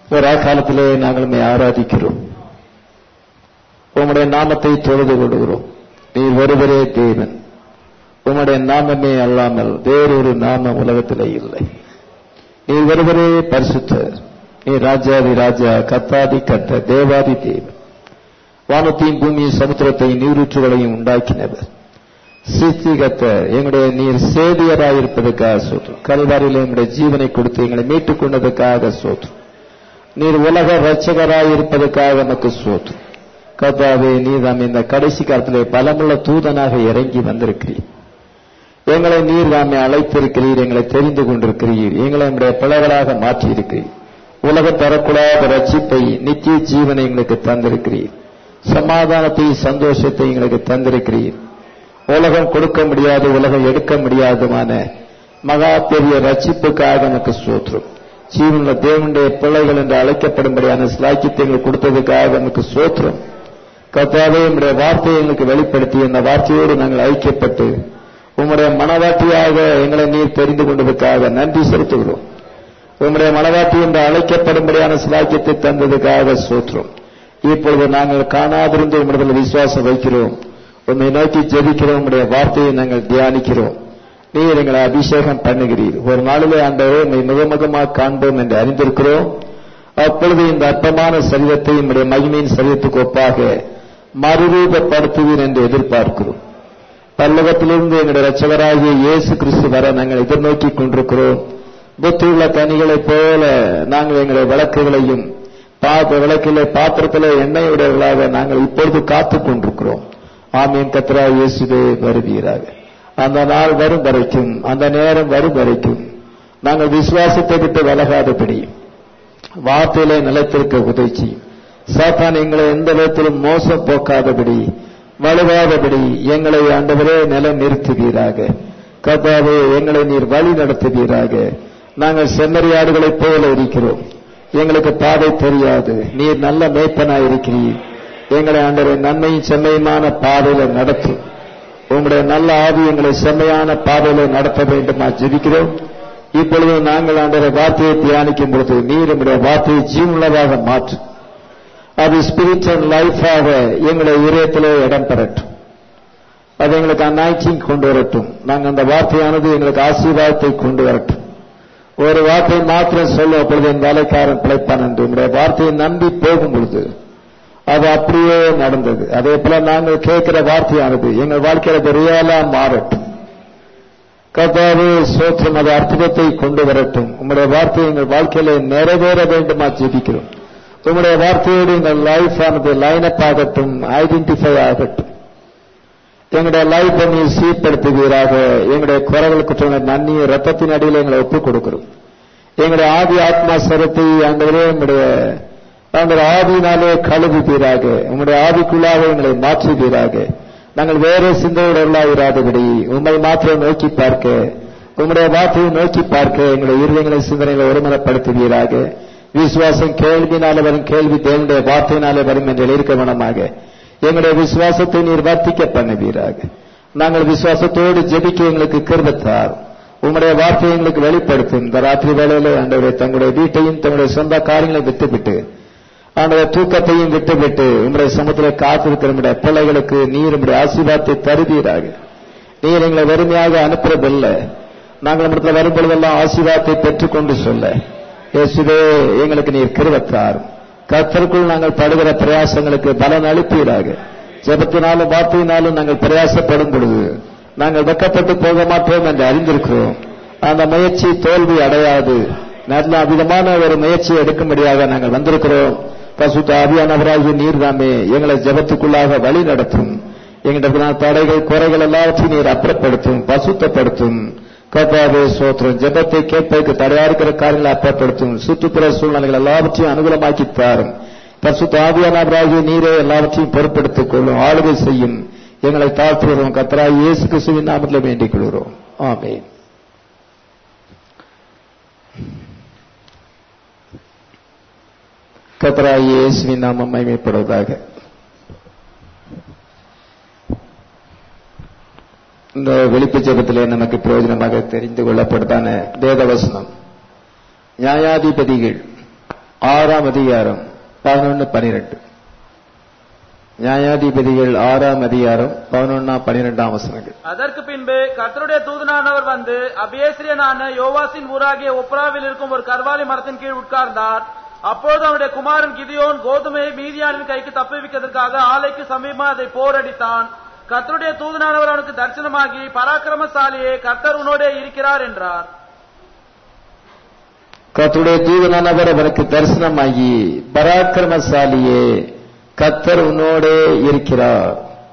ஒரு காலத்திலே நாங்கள் உம்மை ஆராதிக்கிறோம் உம்முடைய நாமத்தை தொழுது கொள்கிறோம் நீர் ஒருவரே தேவன் உம்முடைய நாமமே அல்லாமல் வேறொரு நாமம் உலகத்திலே இல்லை நீர் ஒருவரே பரிசுத்தர் நீர் ராஜாதி ராஜா கத்தாதி கத்த தேவாதி தேவன் வானத்தையும் பூமியும் சமுத்திரத்தையும் நீரூற்றுகளையும் உண்டாக்கினவர் சித்திகத்தர் எங்களுடைய நீர் சேதியராயிருப்பதற்காக சோற்றம் கல்வாரியில் எங்களுடைய ஜீவனை கொடுத்து எங்களை மீட்டுக் கொண்டதற்காக சோற்றம் நீர் உலக ரட்சகராயிருப்பதற்காக நமக்கு சோற்றம் கத்தாவே நீதாம் இந்த கடைசி காலத்திலே பலமுள்ள தூதனாக இறங்கி வந்திருக்கிறீர் எங்களை நீர் தாமே அழைத்திருக்கிறீர் எங்களை தெரிந்து கொண்டிருக்கிறீர் எங்களை நம்முடைய பிள்ளைகளாக மாற்றியிருக்கிறீர் உலகம் தரக்கூடாத ரட்சிப்பை நித்திய ஜீவனை எங்களுக்கு தந்திருக்கிறீர் சமாதானத்தை சந்தோஷத்தை எங்களுக்கு தந்திருக்கிறீர் உலகம் கொடுக்க முடியாது உலகம் எடுக்க முடியாதுமான மகா பெரிய ரட்சிப்புக்காக நமக்கு சோற்றம் ஜீவனுள்ள தேவனுடைய பிள்ளைகள் என்று அழைக்கப்படும்படியான சிலாக்கியத்தை எங்களுக்கு கொடுத்ததுக்காக நமக்கு சோற்றம் கத்தாவே நம்முடைய வார்த்தையை எங்களுக்கு வெளிப்படுத்தி அந்த வார்த்தையோடு நாங்கள் ஐக்கியப்பட்டு உம்முடைய மனவாட்டியாக எங்களை நீர் தெரிந்து கொண்டதுக்காக நன்றி செலுத்துகிறோம் உம்முடைய மனவாட்டி என்று அழைக்கப்படும்படியான சிலாக்கியத்தை தந்ததுக்காக சோற்றம் இப்பொழுது நாங்கள் காணாதிருந்து உம்மிடத்தில் விசுவாசம் வைக்கிறோம் உண்மை நோக்கி ஜெபிக்கிறோம் உம்முடைய வார்த்தையை நாங்கள் தியானிக்கிறோம் நீர் எங்களை அபிஷேகம் பண்ணுகிறீர் ஒரு நாளிலே ஆண்டவரே உண்மை முகமுகமாக காண்போம் என்று அறிந்திருக்கிறோம் அப்பொழுது இந்த அற்பமான சரீரத்தை நம்முடைய மகிமையின் சரீரத்துக்கு ஒப்பாக மறுரூபப்படுத்துவீர் என்று எதிர்பார்க்கிறோம் பல்லவத்திலிருந்து எங்களுடைய ரட்சகராகிய இயேசு கிறிஸ்து வர நாங்கள் எதிர்நோக்கி கொண்டிருக்கிறோம் புத்தியுள்ள கனிகளைப் போல நாங்கள் எங்களுடைய விளக்குகளையும் பாத்திர விளக்கிலே பாத்திரத்திலே எண்ணெய் உடையவர்களாக நாங்கள் இப்பொழுது காத்துக் கொண்டிருக்கிறோம் ஆமீன் கத்ரா இயேசுவே வருவீராக அந்த நாள் வரும் வரைக்கும் அந்த நேரம் வரும் வரைக்கும் நாங்கள் விசுவாசத்தை விட்டு விலகாதபடி வார்த்தையிலே நிலைத்திருக்க உதவி சாத்தான் எங்களை எந்த விதத்திலும் மோசம் போக்காதபடி வலுவாதபடி எங்களை ஆண்டவரே நிலை நிறுத்துவீராக கதாவே எங்களை நீர் வழி நடத்துவீராக நாங்கள் செம்மறியாடுகளைப் போல இருக்கிறோம் எங்களுக்கு பாதை தெரியாது நீர் நல்ல மேய்ப்பனாய் இருக்கிறீர் எங்களை ஆண்டவரை நன்மையும் செம்மையுமான பாதையில நடத்தும் உங்களுடைய நல்ல ஆவி எங்களை செம்மையான பாதையில நடத்த வேண்டுமா ஜெபிக்கிறோம் இப்பொழுது நாங்கள் ஆண்டவரை வார்த்தையை தியானிக்கும் பொழுது நீர் நம்முடைய வார்த்தையை ஜீவனுள்ளதாக மாற்றும் அது ஸ்பிரிச்சுவல் லைஃபாக எங்களை இதயத்திலே இடம் பெறட்டும் அது எங்களுக்கு அநாய்ச்சிங் கொண்டு வரட்டும் நாங்கள் அந்த வார்த்தையானது எங்களுக்கு ஆசீர்வாதத்தை கொண்டு வரட்டும் ஒரு வார்த்தை மாத்திரம் சொல்ல அப்பொழுது என் வேலைக்காரன் பிழைப்பான் என்று உங்களுடைய வார்த்தையை நம்பி போகும் பொழுது அது அப்படியே நடந்தது அதே போல நாங்கள் கேட்கிற வார்த்தையானது எங்கள் வாழ்க்கையில அது ரியலா மாறட்டும் கர்த்தாவே சோற்றம் அது அற்புதத்தை கொண்டு வரட்டும் உங்களுடைய வார்த்தை எங்கள் வாழ்க்கையில நிறைவேற வேண்டுமா ஜெபிக்கிறோம் உங்களுடைய வார்த்தையோடு எங்கள் லைஃப் ஆனது லைனப் ஆகட்டும் ஐடென்டிஃபை ஆகட்டும் எங்களுடைய லைஃப் நீ சீர்படுத்துவீராக எங்களுடைய குறைகள் குற்றங்களை நன்னி ரத்தத்தின் அடியில் எங்களை ஒப்புக் கொடுக்கிறோம் எங்களுடைய ஆதி ஆத்மா சரத்தை ஆண்டவரே எங்களுடைய அந்த ஆவியினாலே கழுவுவீராக உங்களுடைய ஆவிக்குள்ளாக எங்களை மாற்றுவீராக நாங்கள் வேறு சிந்தையுடர்களாக இராதபடி உண்மை மாத்திரம் நோக்கி பார்க்க உங்களுடைய வார்த்தையை நோக்கி பார்க்க எங்களுடைய இருதயங்களை சிந்தனைகளை ஒருமனப்படுத்துவீராக விசுவாசம் கேள்வினாலே வரும் கேள்வி தேவனுடைய வார்த்தையினாலே வரும் என்று இருக்க வேணமாக எங்களுடைய விசுவாசத்தை நீர் வர்த்திக்க பண்ணுவீராக நாங்கள் விசுவாசத்தோடு ஜெபிக்க எங்களுக்கு கிருபத்தார் உங்களுடைய வார்த்தையை எங்களுக்கு வெளிப்படுத்தும் இந்த ராத்திரி வேளையில ஆண்டவரை தங்களுடைய வீட்டையும் தங்களுடைய சொந்த காரியங்களை விட்டுவிட்டு ஆண்டவர் தூக்கத்தையும் விட்டுவிட்டு உங்களுடைய சமூகத்தில் காத்திருக்கிற நம்முடைய பிள்ளைகளுக்கு நீர் நம்முடைய ஆசீர்வாதத்தை தருவீராக நீர் எங்களை வறுமையாக அனுப்புறதில்லை நாங்கள் நம்மிடத்தில் வரும்பொழுதெல்லாம் ஆசீர்வாதத்தை பெற்றுக்கொண்டு சொல்ல இயேசுவே எங்களுக்கு நீர் கிருவத்தார் கத்தருக்குள் நாங்கள் படுகிற பிரயாசங்களுக்கு பலன் அளிப்பீராக ஜபத்தினாலும் வார்த்தையினாலும் நாங்கள் பிரயாசப்படும் பொழுது நாங்கள் வெக்கப்பட்டு போக மாட்டோம் என்று அறிந்திருக்கிறோம் அந்த முயற்சி தோல்வி அடையாது நல்ல விதமான ஒரு முயற்சியை எடுக்கும்படியாக நாங்கள் வந்திருக்கிறோம் பசுத்த ஆவியானவராகிய நீர்தாமே எங்களை ஜபத்துக்குள்ளாக வழி நடத்தும் எங்கிட்ட தடைகள் குறைகள் எல்லாவற்றையும் நீர் அப்புறப்படுத்தும் பசுத்தப்படுத்தும் கர்த்தாவே சோத்திரம் ஜெபத்தை கேட்பதற்கு தடையா இருக்கிற காரியங்களை அப்புறப்படுத்தும் சுற்றுப்புற சூழ்நிலைகள் எல்லாவற்றையும் அனுகூலமாக்கி தாரும் பசுத்த ஆவியானவராகிய நீரே எல்லாவற்றையும் பொறுப்படுத்திக் கொள்ளும் ஆளுகை செய்யும் எங்களை தாழ்த்துகிறோம் கத்தரா இயேசு கிறிஸ்துவின் நாமத்தில் வேண்டிக் கொள்கிறோம் ஆமென் கத்தரா இயேசுவின் நாமம் மகிமைப்படுவதாக இந்த வெளிப்பு ஜெபத்திலே நமக்கு பிரயோஜனமாக தெரிந்து கொள்ளப்படுதான வேதவசனம் நியாயாதிபதிகள் ஆறாம் அதிகாரம் பதினொன்னு பனிரெண்டு நியாயாதிபதிகள் ஆறாம் அதிகாரம் பதினொன்னாம் பனிரெண்டாம் வசனங்கள் அதற்கு பின்பு கர்த்தருடைய தூதனானவர் வந்து அபியேசிரியனான யோவாசின் ஊராகிய ஒப்ராவில் இருக்கும் ஒரு கர்வாலி மரத்தின் கீழ் உட்கார்ந்தார் அப்போது அவனுடைய குமாரன் கிதியோன் கோதுமையை மீதியானின் கைக்கு தப்புவிக்கிறதுக்காக ஆலைக்கு சமீபமா அதை போரடித்தான் கர்த்தருடைய தூதனானவர் அவனுக்கு தரிசனமாகி பராக்கிரமசாலியே கர்த்தர் உன்னோடே இருக்கிறார் என்றார் கர்த்தருடைய தூதனானவர் அவனுக்கு தரிசனமாகி பராக்கிரமசாலியே கத்தர் உன்னோடே இருக்கிறார்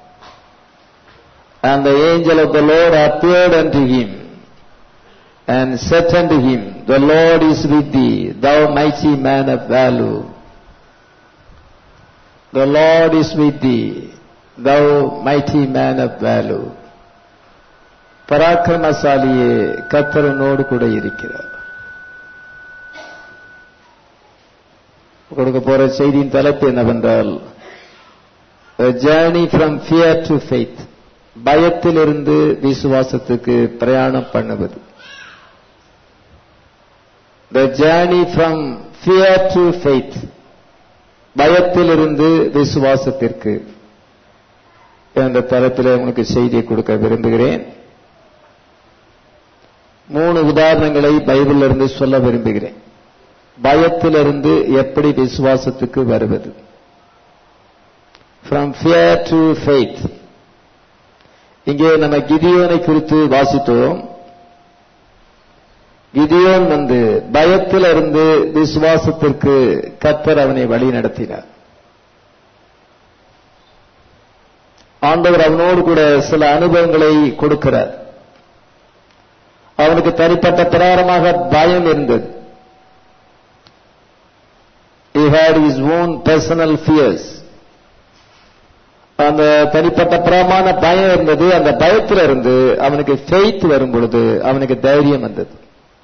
And the angel of the Lord appeared unto him and said unto him, The Lord is with thee, thou mighty man of valor. The Lord is with thee, thou mighty man of valor. பராக்கிரமசாலியே கத்தர் உன்னோடு கூட இருக்கிறார் கொடுக்க போற செய்தியின் தலைப்பு என்னவென்றால் A journey from fear to faith பயத்திலிருந்து விசுவாசத்துக்கு பிரயாணம் பண்ணுவது The journey from fear to faith பயத்திலிருந்து விசுவாசத்திற்கு என்ற தலைப்பில் உங்களுக்கு செய்தியை கொடுக்க விரும்புகிறேன் மூணு உதாரணங்களை பைபிளிலிருந்து சொல்ல விரும்புகிறேன் பயத்திலிருந்து எப்படி விசுவாசத்துக்கு வருவது ஃப்ரம் ஃபியர் டு ஃபெய்த் இங்கே நம்ம கிதியோனை குறித்து வாசித்தோம் கிதியோன் வந்து பயத்திலிருந்து விசுவாசத்திற்கு கத்தர் அவனை வழி நடத்தினார் ஆண்டவர் அவனோடு கூட சில அனுபவங்களை கொடுக்கிறார் அவனுக்கு தனிப்பட்ட பிரகாரமாக பயம் இருந்தது he had his own personal fears அந்த தனிப்பட்ட பிரமான பயம் இருந்தது அந்த பயத்துல இருந்து அவனுக்கு ஃபெய்த் வரும் பொழுது அவனுக்கு தைரியம் வந்தது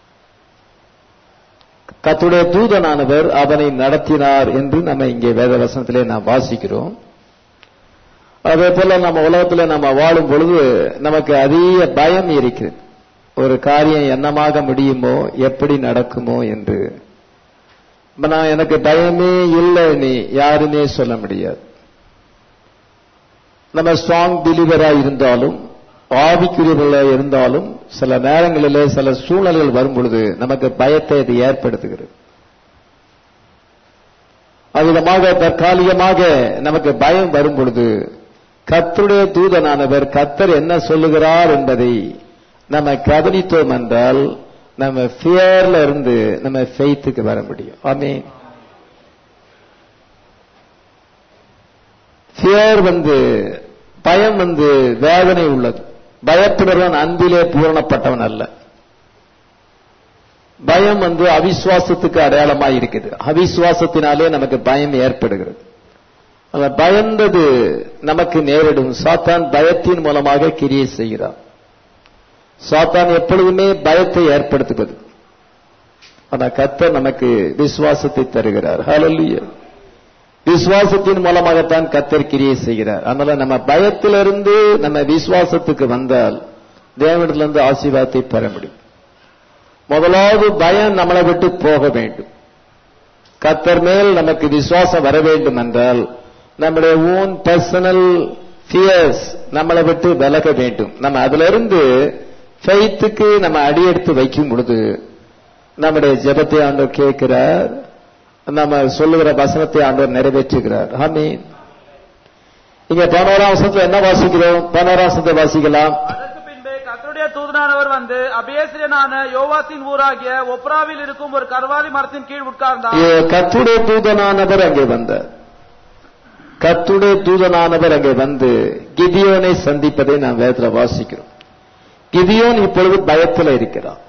கத்துடைய தூதனானவர் அவனை நடத்தினார் என்று நம்ம இங்கே வேதவசனத்திலே நாம் வாசிக்கிறோம் அதே போல நம்ம உலகத்துல நம்ம வாழும் பொழுது நமக்கு அதிக பயம் இருக்கிறது ஒரு காரியம் என்னமாக முடியுமோ எப்படி நடக்குமோ என்று நான் எனக்கு பயமே இல்லை நீ யாருமே சொல்ல முடியாது நம்ம ஸ்ட்ராங் பிலீவரா இருந்தாலும் ஆவிக்குரியவர்களா இருந்தாலும் சில நேரங்களிலே சில சூழ்நிலைகள் வரும் பொழுது நமக்கு பயத்தை அது ஏற்படுத்துகிறது அவ்விதமாக தற்காலிகமாக நமக்கு பயம் வரும் பொழுது கத்தருடைய தூதனானவர் கத்தர் என்ன சொல்லுகிறார் என்பதை நம்ம கவனித்தோம் என்றால் நம்ம ஃபியர்ல இருந்து நம்ம ஃபெய்த்துக்கு வர முடியும் ஆமே ஃபியர் வந்து பயம் வந்து வேதனை உள்ளது பயப்படுறவன் அன்பிலே பூரணப்பட்டவன் அல்ல பயம் வந்து அவிசுவாசத்துக்கு அடையாளமாக இருக்குது அவிசுவாசத்தினாலே நமக்கு பயம் ஏற்படுகிறது அந்த பயந்தது நமக்கு நேரிடும் சாத்தான் பயத்தின் மூலமாக கிரியை செய்கிறான் சாத்தான் எப்பொழுதுமே பயத்தை ஏற்படுத்துவது ஆனா கத்தர் நமக்கு விசுவாசத்தை தருகிறார் ஹalleluya விசுவாசத்தின் மூலமாகத்தான் கத்தர் கிரியை செய்கிறார் அதனால நம்ம பயத்திலிருந்து நம்ம விசுவாசத்துக்கு வந்தால் தேவனிடத்திலிருந்து ஆசீர்வாதத்தை பெற முடியும் முதலாவது பயம் நம்மளை விட்டு போக வேண்டும் கத்தர் மேல் நமக்கு விசுவாசம் வர வேண்டும் என்றால் நம்முடைய ஓன் பர்சனல் ஃபியர்ஸ் நம்மளை விட்டு விலக வேண்டும் நம்ம அதுல இருந்து ஃபெய்த்துக்கு நம்ம அடியெடுத்து வைக்கும் பொழுது நம்முடைய ஜெபத்தை ஆண்டவர் கேட்கிறார் நம்ம சொல்லுகிற வசனத்தை ஆண்டவர் நிறைவேற்றுகிறார் ஆமீன் இங்க பதினோராம் வசனத்துல என்ன வாசிக்கிறோம் பதினோராம் வசனத்தை வாசிக்கலாம் அதற்கு பின்பு கர்த்தருடைய தூதனானவர் வந்து அபியேசிரியனான யோவாசின் ஊராகிய ஒப்ராவில் இருக்கும் ஒரு கர்வாலி மரத்தின் கீழ் உட்கார்ந்தார் ஏ, கர்த்தருடைய தூதனானவர் அங்கே வந்தார் கர்த்தருடைய தூதனானவர் அங்கே வந்து கிதியோனை சந்திப்பதை நாம் வேதத்துல வாசிக்கிறோம் கிதியோன் இப்பொழுது பயத்தில் இருக்கிறான்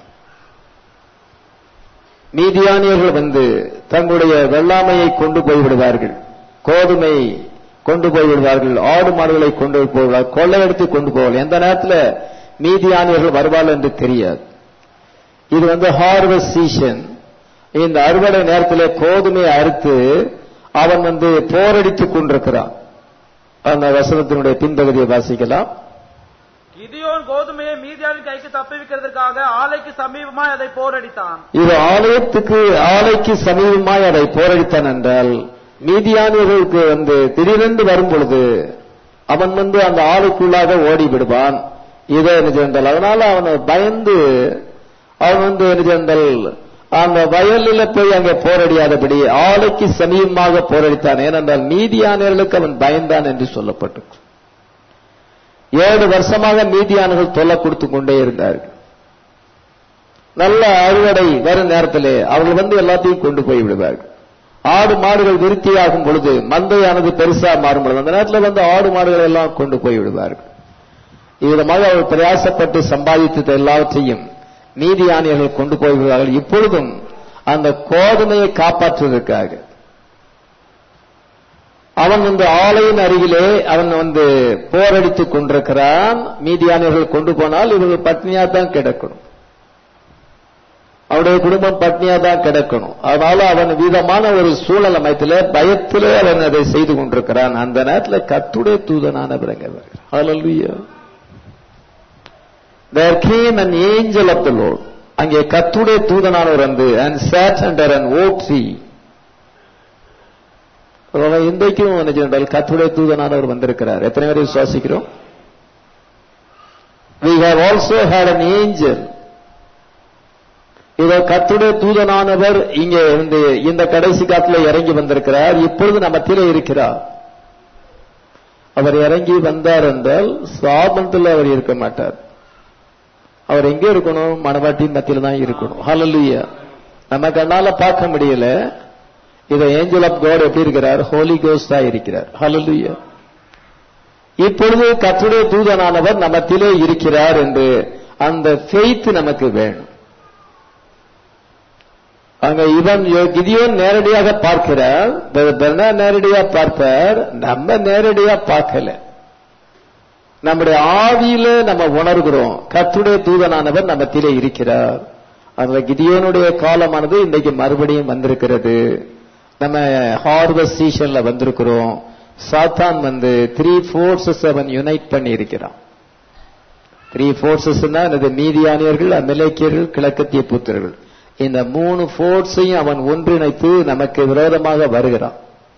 மீதியானியர்கள் வந்து தங்களுடைய வெள்ளாமையை கொண்டு போய் விடுவார்கள் கோதுமை கொண்டு போய் விடுவார்கள் ஆடு மாடுகளை கொண்டு போவார்கள் கொள்ளையடித்து கொண்டு போவார்கள் எந்த நேரத்தில் மீதியானியர்கள் வருவார்கள் என்று தெரியாது இது வந்து ஹார்வெஸ்ட் சீசன் இந்த அறுவடை நேரத்தில் கோதுமையை அறுத்து அவன் வந்து போரடித்துக் கொண்டிருக்கிறான் அந்த வசனத்தினுடைய பின்பகுதியை வாசிக்கலாம் கிதியோன் கோதுமையை மீதியாவின் கைக்கு தப்புவிக்கிறதற்காக ஆலைக்கு சமீபமாய் அதை போரடித்தான் இது ஆலயத்துக்கு ஆலைக்கு சமீபமாய் அதை போரடித்தான் என்றால் மீதியானியர்களுக்கு வந்து திடீரென்று வரும் பொழுது அவன் வந்து அந்த ஆலைக்குள்ளாக ஓடி விடுவான் இதை என்ன செய்தால் அதனால அவனை பயந்து அவன் வந்து என்ன செய்தால் அந்த வயலில போய் அங்கே போரடியாதபடி ஆலைக்கு சமீபமாக போரடித்தான் ஏனென்றால் மீதியானியர்களுக்கு அவன் பயந்தான் என்று சொல்லப்பட்டு ஏழு வருஷமாக மீதியானர்கள் தொல்லை கொடுத்து கொண்டே இருந்தார்கள் நல்ல அறுவடை வரும் நேரத்திலே அவர்கள் வந்து எல்லாத்தையும் கொண்டு போய் விடுவார்கள் ஆடு மாடுகள் விருத்தியாகும் பொழுது மந்தையானது பெருசா மாறும் பொழுது அந்த நேரத்தில் வந்து ஆடு மாடுகள் எல்லாம் கொண்டு போய் விடுவார்கள் இவ்விதமாக அவர் பிரயாசப்பட்டு சம்பாதித்தது எல்லாவற்றையும் நீதியானியர்கள் கொண்டு போய் விடுவார்கள் இப்பொழுதும் அந்த கோதுமையை காப்பாற்றுவதற்காக அவன் வந்து ஆலையின் அருகிலே அவன் வந்து போரடித்துக் கொண்டிருக்கிறான் மீதியானியர்கள் கொண்டு போனால் இவர்கள் பட்னியா தான் கிடக்கணும் அவருடைய குடும்பம் பட்னியா தான் கிடக்கணும் அதனால அவன் விதமான ஒரு சூழல் அமைத்துல பயத்திலே அவன் அதை செய்து கொண்டிருக்கிறான் அந்த நேரத்தில் கத்துடைய தூதனானவர் அங்கே வருகிறார் Hallelujah. There came an angel of the Lord. அங்கே கத்துடைய தூதனானவர் வந்து and sat under an oak tree. அதனால இன்றைக்கும் என்ன செய்தால் கத்துடைய தூதனானவர் வந்திருக்கிறார் எத்தனை பேர் விசுவாசிக்கிறோம் we have also had an angel இதோ கத்துடைய தூதனானவர் இங்கே வந்து இந்த கடைசி காலத்துல இறங்கி வந்திருக்கிறார் இப்பொழுது நம்ம மத்தியிலே இருக்கிறார் அவர் இறங்கி வந்தார் என்றால் சாபத்தில் அவர் இருக்க மாட்டார் அவர் எங்க இருக்கணும் மணவாட்டியின் மத்தியில தான் இருக்கணும் ஹalleluya நம்ம கண்ணால பார்க்க முடியல இத ஏஞ்சல் ஆஃப் காட் எப்படி இருக்கிறார் ஹோலி கோஸ்டா இருக்கிறார் ஹalleluya இப்பொழுது கத்துடைய தூதனானவர் நமத்திலே இருக்கிறார் என்று அந்த ஃபெய்த் நமக்கு வேணும் அங்க இவன் கிதியோன் நேரடியாக பார்க்கிறார் பெர்னா நேரடியா பார்ப்பார் நம்ம நேரடியா பார்க்கல நம்முடைய ஆவியில நம்ம உணர்கிறோம் கத்துடைய தூதனானவர் நம்மத்திலே இருக்கிறார் அந்த கிதியோனுடைய காலமானது இன்றைக்கு மறுபடியும் வந்திருக்கிறது நம்ம ஹார்வஸ்ட் சீசன்ல வந்திருக்கிறோம் சாத்தான் வந்து த்ரீ ஃபோர்ஸஸ் அவன் யுனைட் பண்ணி இருக்கிறான் த்ரீ ஃபோர்ஸஸ்னா அது மீதியானியர்கள் அமெரிக்கியர்கள் கிழக்கத்திய புத்தர்கள் இந்த மூணு ஃபோர்ஸையும் அவன் ஒன்றிணைத்து நமக்கு விரோதமாக வருகிறான்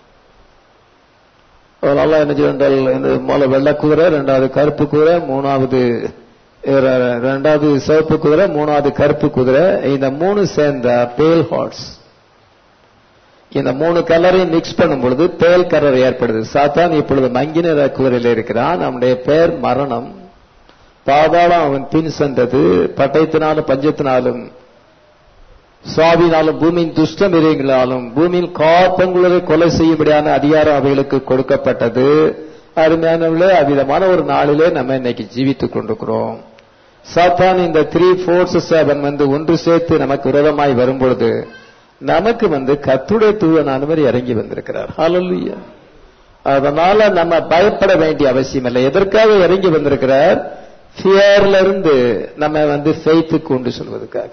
அதனால என்ன செய்தால் இந்த முதல்ல வெள்ளை குதிரை ரெண்டாவது கருப்பு குதிரை மூணாவது ரெண்டாவது சிவப்பு குதிரை மூணாவது கருப்பு குதிரை இந்த மூணு சேர்ந்த பேல் ஹார்ஸ் இந்த மூணு கலரையும் மிக்ஸ் பண்ணும் பொழுது பேல் கலர் ஏற்படுது சாத்தான் இப்பொழுது மங்கின குதிரையில் இருக்கிறான் நம்முடைய பெயர் மரணம் பாதாளம் அவன் பின் சென்றது பட்டயத்தினாலும் பஞ்சத்தினாலும் சாவினாலும் பூமியின் துஷ்ட மிருகங்களாலும் பூமியின் காப்பங்குளரை கொலை செய்யும்படியான அதிகாரம் அவைகளுக்கு கொடுக்கப்பட்டது அருமையானவர்களே அவ்விதமான ஒரு நாளிலே நம்ம இன்னைக்கு ஜீவித்துக் கொண்டிருக்கிறோம் சாத்தான் இந்த த்ரீ ஃபோர்ஸஸ் அவன் வந்து ஒன்று சேர்த்து நமக்கு விரோதமாய் வரும்பொழுது நமக்கு வந்து கத்துடைய தூவனானவர் இறங்கி வந்திருக்கிறார் ஹalleluya அதனால நம்ம பயப்பட வேண்டிய அவசியம் இல்லை எதற்காக இறங்கி வந்திருக்கிறார் ஃபியர்ல இருந்து நம்ம வந்து ஃபெய்த்து கொண்டு சொல்வதற்காக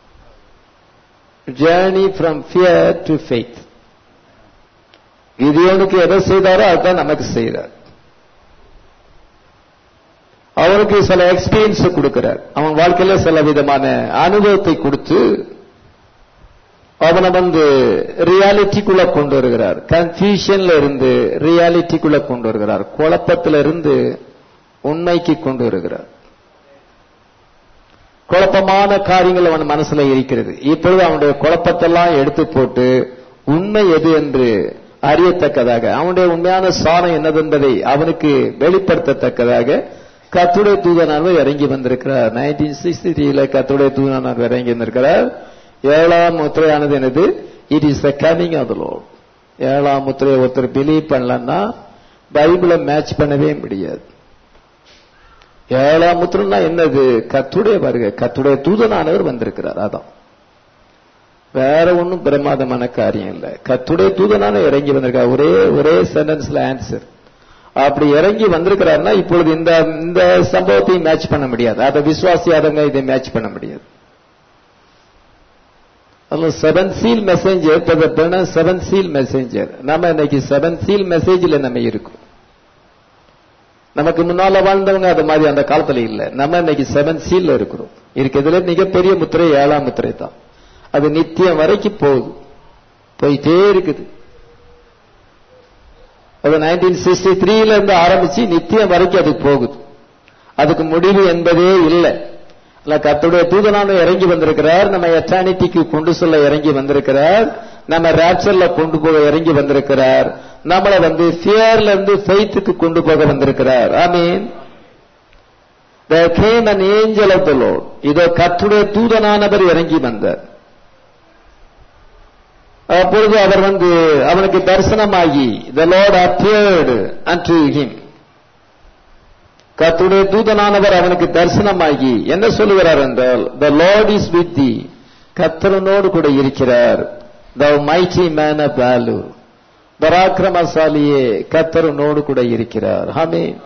journey from fear to faith கிதியோனுக்கு எதை செய்தாரோ அதுதான் நமக்கு செய்யறார் அவனுக்கு சில எக்ஸ்பீரியன்ஸ் கொடுக்கிறார் அவன் வாழ்க்கையில சில விதமான அனுபவத்தை கொடுத்து அவனை வந்து ரியாலிட்டிக்குள்ள கொண்டு வருகிறார் கன்ஃபியூஷன்ல இருந்து ரியாலிட்டிக்குள்ள கொண்டு வருகிறார் குழப்பத்தில இருந்து உண்மைக்கு கொண்டு வருகிறார் குழப்பமான காரியங்கள் அவன் மனசுல இருக்கிறது இப்பொழுது அவனுடைய குழப்பத்தெல்லாம் எடுத்து போட்டு உண்மை எது என்று அறியத்தக்கதாக அவனுடைய உண்மையான சாணம் என்னதென்பதை அவனுக்கு வெளிப்படுத்தத்தக்கதாக கத்துடைய தூதனானவர் இறங்கி வந்திருக்கிறார் நைன்டீன் சிக்ஸ்டி த்ரீல கத்துடைய தூதனானவர் இறங்கி வந்திருக்கிறார் ஏழாம் முத்திரையானது என்னது it is the coming of Lord ஏழாம் முத்திரையை ஒருத்தர் பிலீவ் பண்ணலன்னா பைபிளை மேட்ச் பண்ணவே முடியாது ஏழாம் முத்திரம்னா என்னது கத்துடைய வருகை கத்துடைய தூதனானவர் வந்திருக்கிறார் அதான் வேற ஒன்றும் பிரமாதமான காரியம் இல்லை கத்துடைய தூதனான இறங்கி வந்திருக்கார் ஒரே ஒரே சென்டென்ஸ்ல ஆன்சர் அப்படி இறங்கி வந்திருக்கிறாருன்னா இப்பொழுது இந்த இந்த சம்பவத்தையும் மேட்ச் பண்ண முடியாது அதை விசுவாசியாதவங்க இதை மேட்ச் பண்ண முடியாது seven seal messenger seven seal messenger நம்ம இன்னைக்கு செவன் சீல் மெசேஜ்ல நம்ம இருக்கோம் நமக்கு முன்னால வாழ்ந்தவங்க அது மாதிரி அந்த காலத்துல இல்ல நம்ம இன்னைக்கு செவன் சீல்ல இருக்கிறோம் இருக்கிறதுல மிகப்பெரிய முத்திரை ஏழாம் முத்திரை தான் அது நித்தியம் வரைக்கும் போகுது போயிட்டே இருக்குது அது நைன்டீன் சிக்ஸ்டி த்ரீல இருந்து ஆரம்பிச்சு நித்தியம் வரைக்கும் அது போகுது அதுக்கு முடிவு என்பதே இல்லை இல்ல கத்துடைய தூதனான இறங்கி வந்திருக்கிறார் நம்ம எட்டானிட்டிக்கு கொண்டு சொல்ல இறங்கி வந்திருக்கிறார் நம்ம ராப்சர்ல கொண்டு போக இறங்கி வந்திருக்கிறார் நம்மளை வந்து ஃபியர்ல இருந்து ஃபெய்த்துக்கு கொண்டு போக வந்திருக்கிறார் ஐ மீன் there came an angel of the Lord இதோ கத்துடைய தூதனானவர் இறங்கி வந்தார் அப்பொழுது அவர் வந்து அவனுக்கு தரிசனமாகி the Lord appeared unto him கத்துடைய தூதனானவர் அவனுக்கு தரிசனமாகி என்ன சொல்லுகிறார் என்றால் the Lord is with thee கத்தரனோடு கூட இருக்கிறார் the mighty man of valor பராக்கிரமசாலியே கத்தரனோடு கூட இருக்கிறார் ஆமென்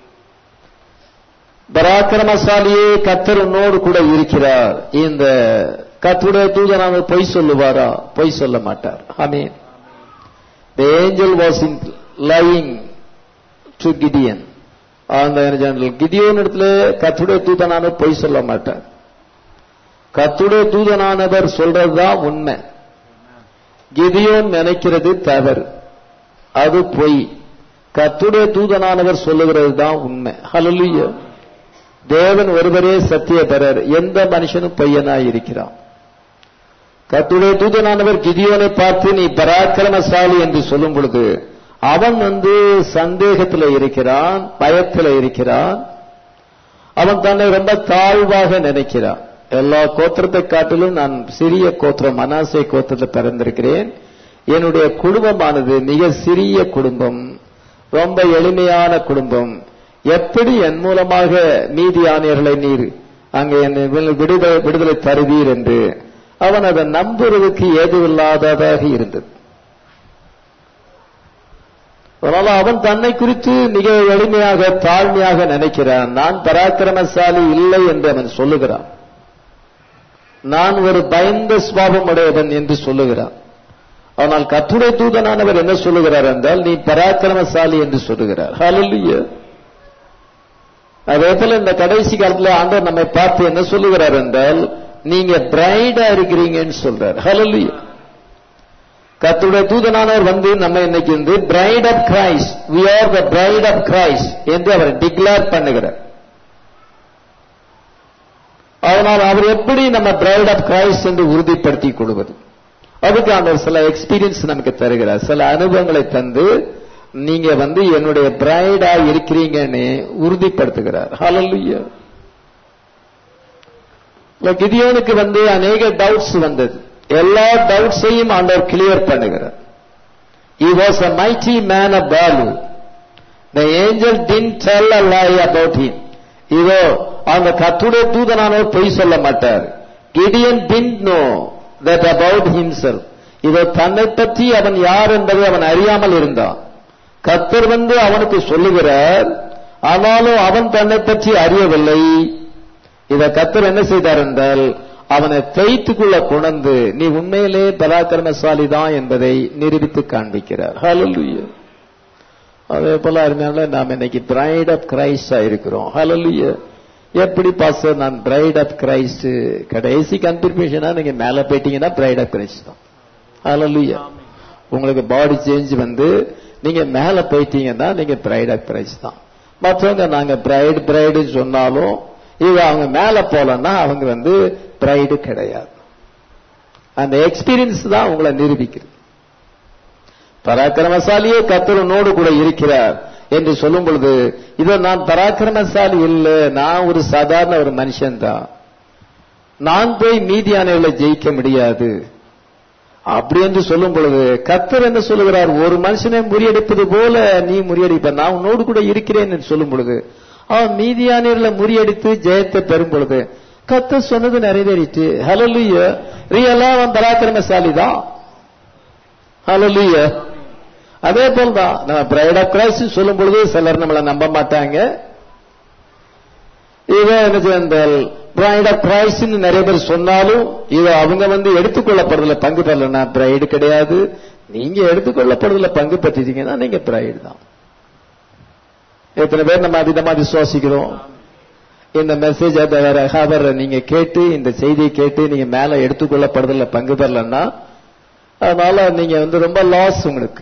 பராக்கிரமசாலியே கத்தர் உன்னோடு கூட இருக்கிறார் இந்த கத்துடைய தூதனாக பொய் சொல்லுவாரா பொய் சொல்ல மாட்டார் ஆமீன் the angel was in lying to gideon அந்த ஜெனரல் கிதியோன் இடத்துல கத்துடைய தூதனான பொய் சொல்ல மாட்டார் கத்துடைய தூதனானவர் சொல்றதுதான் உண்மை கிதியோன் நினைக்கிறது தவறு அது பொய் கத்துடைய தூதனானவர் சொல்லுகிறது தான் உண்மை ஹalleluya தேவன் ஒருவரே சத்தியபரர் எந்த மனுஷனும் பொய்யனாய் இருக்கிறான் கத்துடைய தூதனானவர் கிதியோனை பார்த்து நீ பராக்கிரமசாலி என்று சொல்லும் பொழுது அவன் வந்து சந்தேகத்தில் இருக்கிறான் பயத்தில் இருக்கிறான் அவன் தன்னை ரொம்ப தாழ்வாக நினைக்கிறான் எல்லா கோத்திரத்தை காட்டிலும் நான் சிறிய கோத்திரம் மனாசை கோத்திரத்தில் பிறந்திருக்கிறேன் என்னுடைய குடும்பமானது மிக சிறிய குடும்பம் ரொம்ப எளிமையான குடும்பம் எப்படி என் மூலமாக நீதியானியர்களை நீர் அங்கே என்னை விடுதலை விடுதலை தருவீர் என்று அவன் அதை நம்புவதற்கு ஏதுவில்லாததாக இருந்தது அதனால அவன் தன்னை குறித்து மிக எளிமையாக தாழ்மையாக நினைக்கிறான் நான் பராக்கிரமசாலி இல்லை என்று அவன் சொல்லுகிறான் நான் ஒரு பயந்த சுவாபம் உடையவன் என்று சொல்லுகிறான் ஆனால் கத்துடைய தூதனானவர் என்ன சொல்லுகிறார் என்றால் நீ பராக்கிரமசாலி என்று சொல்லுகிறார் ஹalleluya அதே போல இந்த கடைசி காலத்துல ஆண்டவர் நம்மை பார்த்து என்ன சொல்லுகிறார் என்றால் நீங்க பிரைடா இருக்கிறீங்கன்னு சொல்றார் ஹalleluya கத்துடைய தூதனானவர் வந்து நம்ம இன்னைக்கு வந்து bride of Christ we are the bride of Christ என்று அவர் டிக்ளேர் பண்ணுகிறார் அதனால் அவர் எப்படி நம்ம பிரைட் ஆஃப் கிரைஸ்ட் என்று உறுதிப்படுத்திக் கொள்வது அதுக்கு அந்த சில எக்ஸ்பீரியன்ஸ் நமக்கு தருகிறார் சில அனுபவங்களை தந்து நீங்க வந்து என்னுடைய பிரைடா இருக்கிறீங்கன்னு உறுதிப்படுத்துகிறார் ஹalleluya கிதியோனுக்கு வந்து அநேக டவுட்ஸ் வந்தது எல்லா டவுட்ஸையும் ஆண்டவர் கிளியர் பண்ணுகிறார் he was a mighty man of value the angel didn't tell a lie about him இதோ அந்த கத்துடைய தூதனானவர் பொய் சொல்ல மாட்டார் Gideon didn't know that about himself இதோ தன்னை பற்றி அவன் யார் என்பதை அவன் அறியாமல் இருந்தான் கத்தர் வந்து அவனுக்கு சொல்லுகிறார் ஆனாலும் அவன் தன்னை பற்றி அறியவில்லை இத கத்தர் என்ன செய்தார் என்றால் அவனை ஃபெய்த்துக்குள்ள கொணர்ந்து நீ உண்மையிலே பராக்கிரமசாலி தான் என்பதை நிரூபித்து காண்பிக்கிறார் ஹalleluya அதே போல அருமையான நாம் இன்னைக்கு பிரைட் ஆஃப் கிரைஸ்டா இருக்கிறோம் ஹalleluya எப்படி பாஸ்டர் நான் பிரைட் ஆஃப் கிரைஸ்ட் கடைசி கன்ஃபர்மேஷனா நீங்க மேல போயிட்டீங்கன்னா பிரைட் ஆஃப் கிரைஸ்ட் தான் ஹalleluya உங்களுக்கு பாடி சேஞ்ச் வந்து நீங்க மேல போயிட்டீங்கன்னா நீங்க பிரைட் ஆஃப் கிரைஸ்ட் தான் மற்றவங்க நாங்க பிரைட் பிரைடு சொன்னாலும் இது அவங்க மேல போலன்னா அவங்க வந்து பிரைடு கிடையாது அந்த எக்ஸ்பீரியன்ஸ் தான் உங்களை நிரூபிக்கிறது பராக்கிரமசாலியே கத்தரனோடு கூட இருக்கிறார் என்று சொல்லும் பொழுது இதை நான் பராக்கிரமசாலி இல்லை நான் ஒரு சாதாரண ஒரு மனுஷன் தான் நான் போய் மீதியானவர்களை ஜெயிக்க முடியாது அப்படி என்று சொல்லும் பொழுது கத்தர் என்ன சொல்லுகிறார் ஒரு மனுஷனை முறியடிப்பது போல நீ முறியடிப்ப நான் உன்னோடு கூட இருக்கிறேன் என்று சொல்லும் பொழுது அவன் மீதியானவர்களை முறியடித்து ஜெயத்தை பெறும் பொழுது கத்தர் சொன்னது நிறைவேறிட்டு ஹலலுய ரியலா அவன் பராக்கிரமசாலி தான் ஹலலுய அதே போல் தான் நம்ம பிரைட் ஆஃப் கிரைஸ்ட் சொல்லும் பொழுது சிலர் நம்மளை நம்ப மாட்டாங்க இவன் என்ன செய்தால் பிரைட் ஆஃப் கிரைஸ்ட் நிறைய பேர் சொன்னாலும் இது அவங்க வந்து எடுத்துக்கொள்ளப்படுறதுல பங்கு பெறலன்னா பிரைடு கிடையாது நீங்க எடுத்துக்கொள்ளப்படுறதுல பங்கு பெற்றீங்கன்னா நீங்க பிரைடு தான் எத்தனை பேர் நம்ம அதிகமா விசுவாசிக்கிறோம் இந்த மெசேஜ் வேற ஹவர் நீங்க கேட்டு இந்த செய்தியை கேட்டு நீங்க மேல எடுத்துக்கொள்ளப்படுதல பங்கு பெறலன்னா அதனால நீங்க வந்து ரொம்ப லாஸ் உங்களுக்கு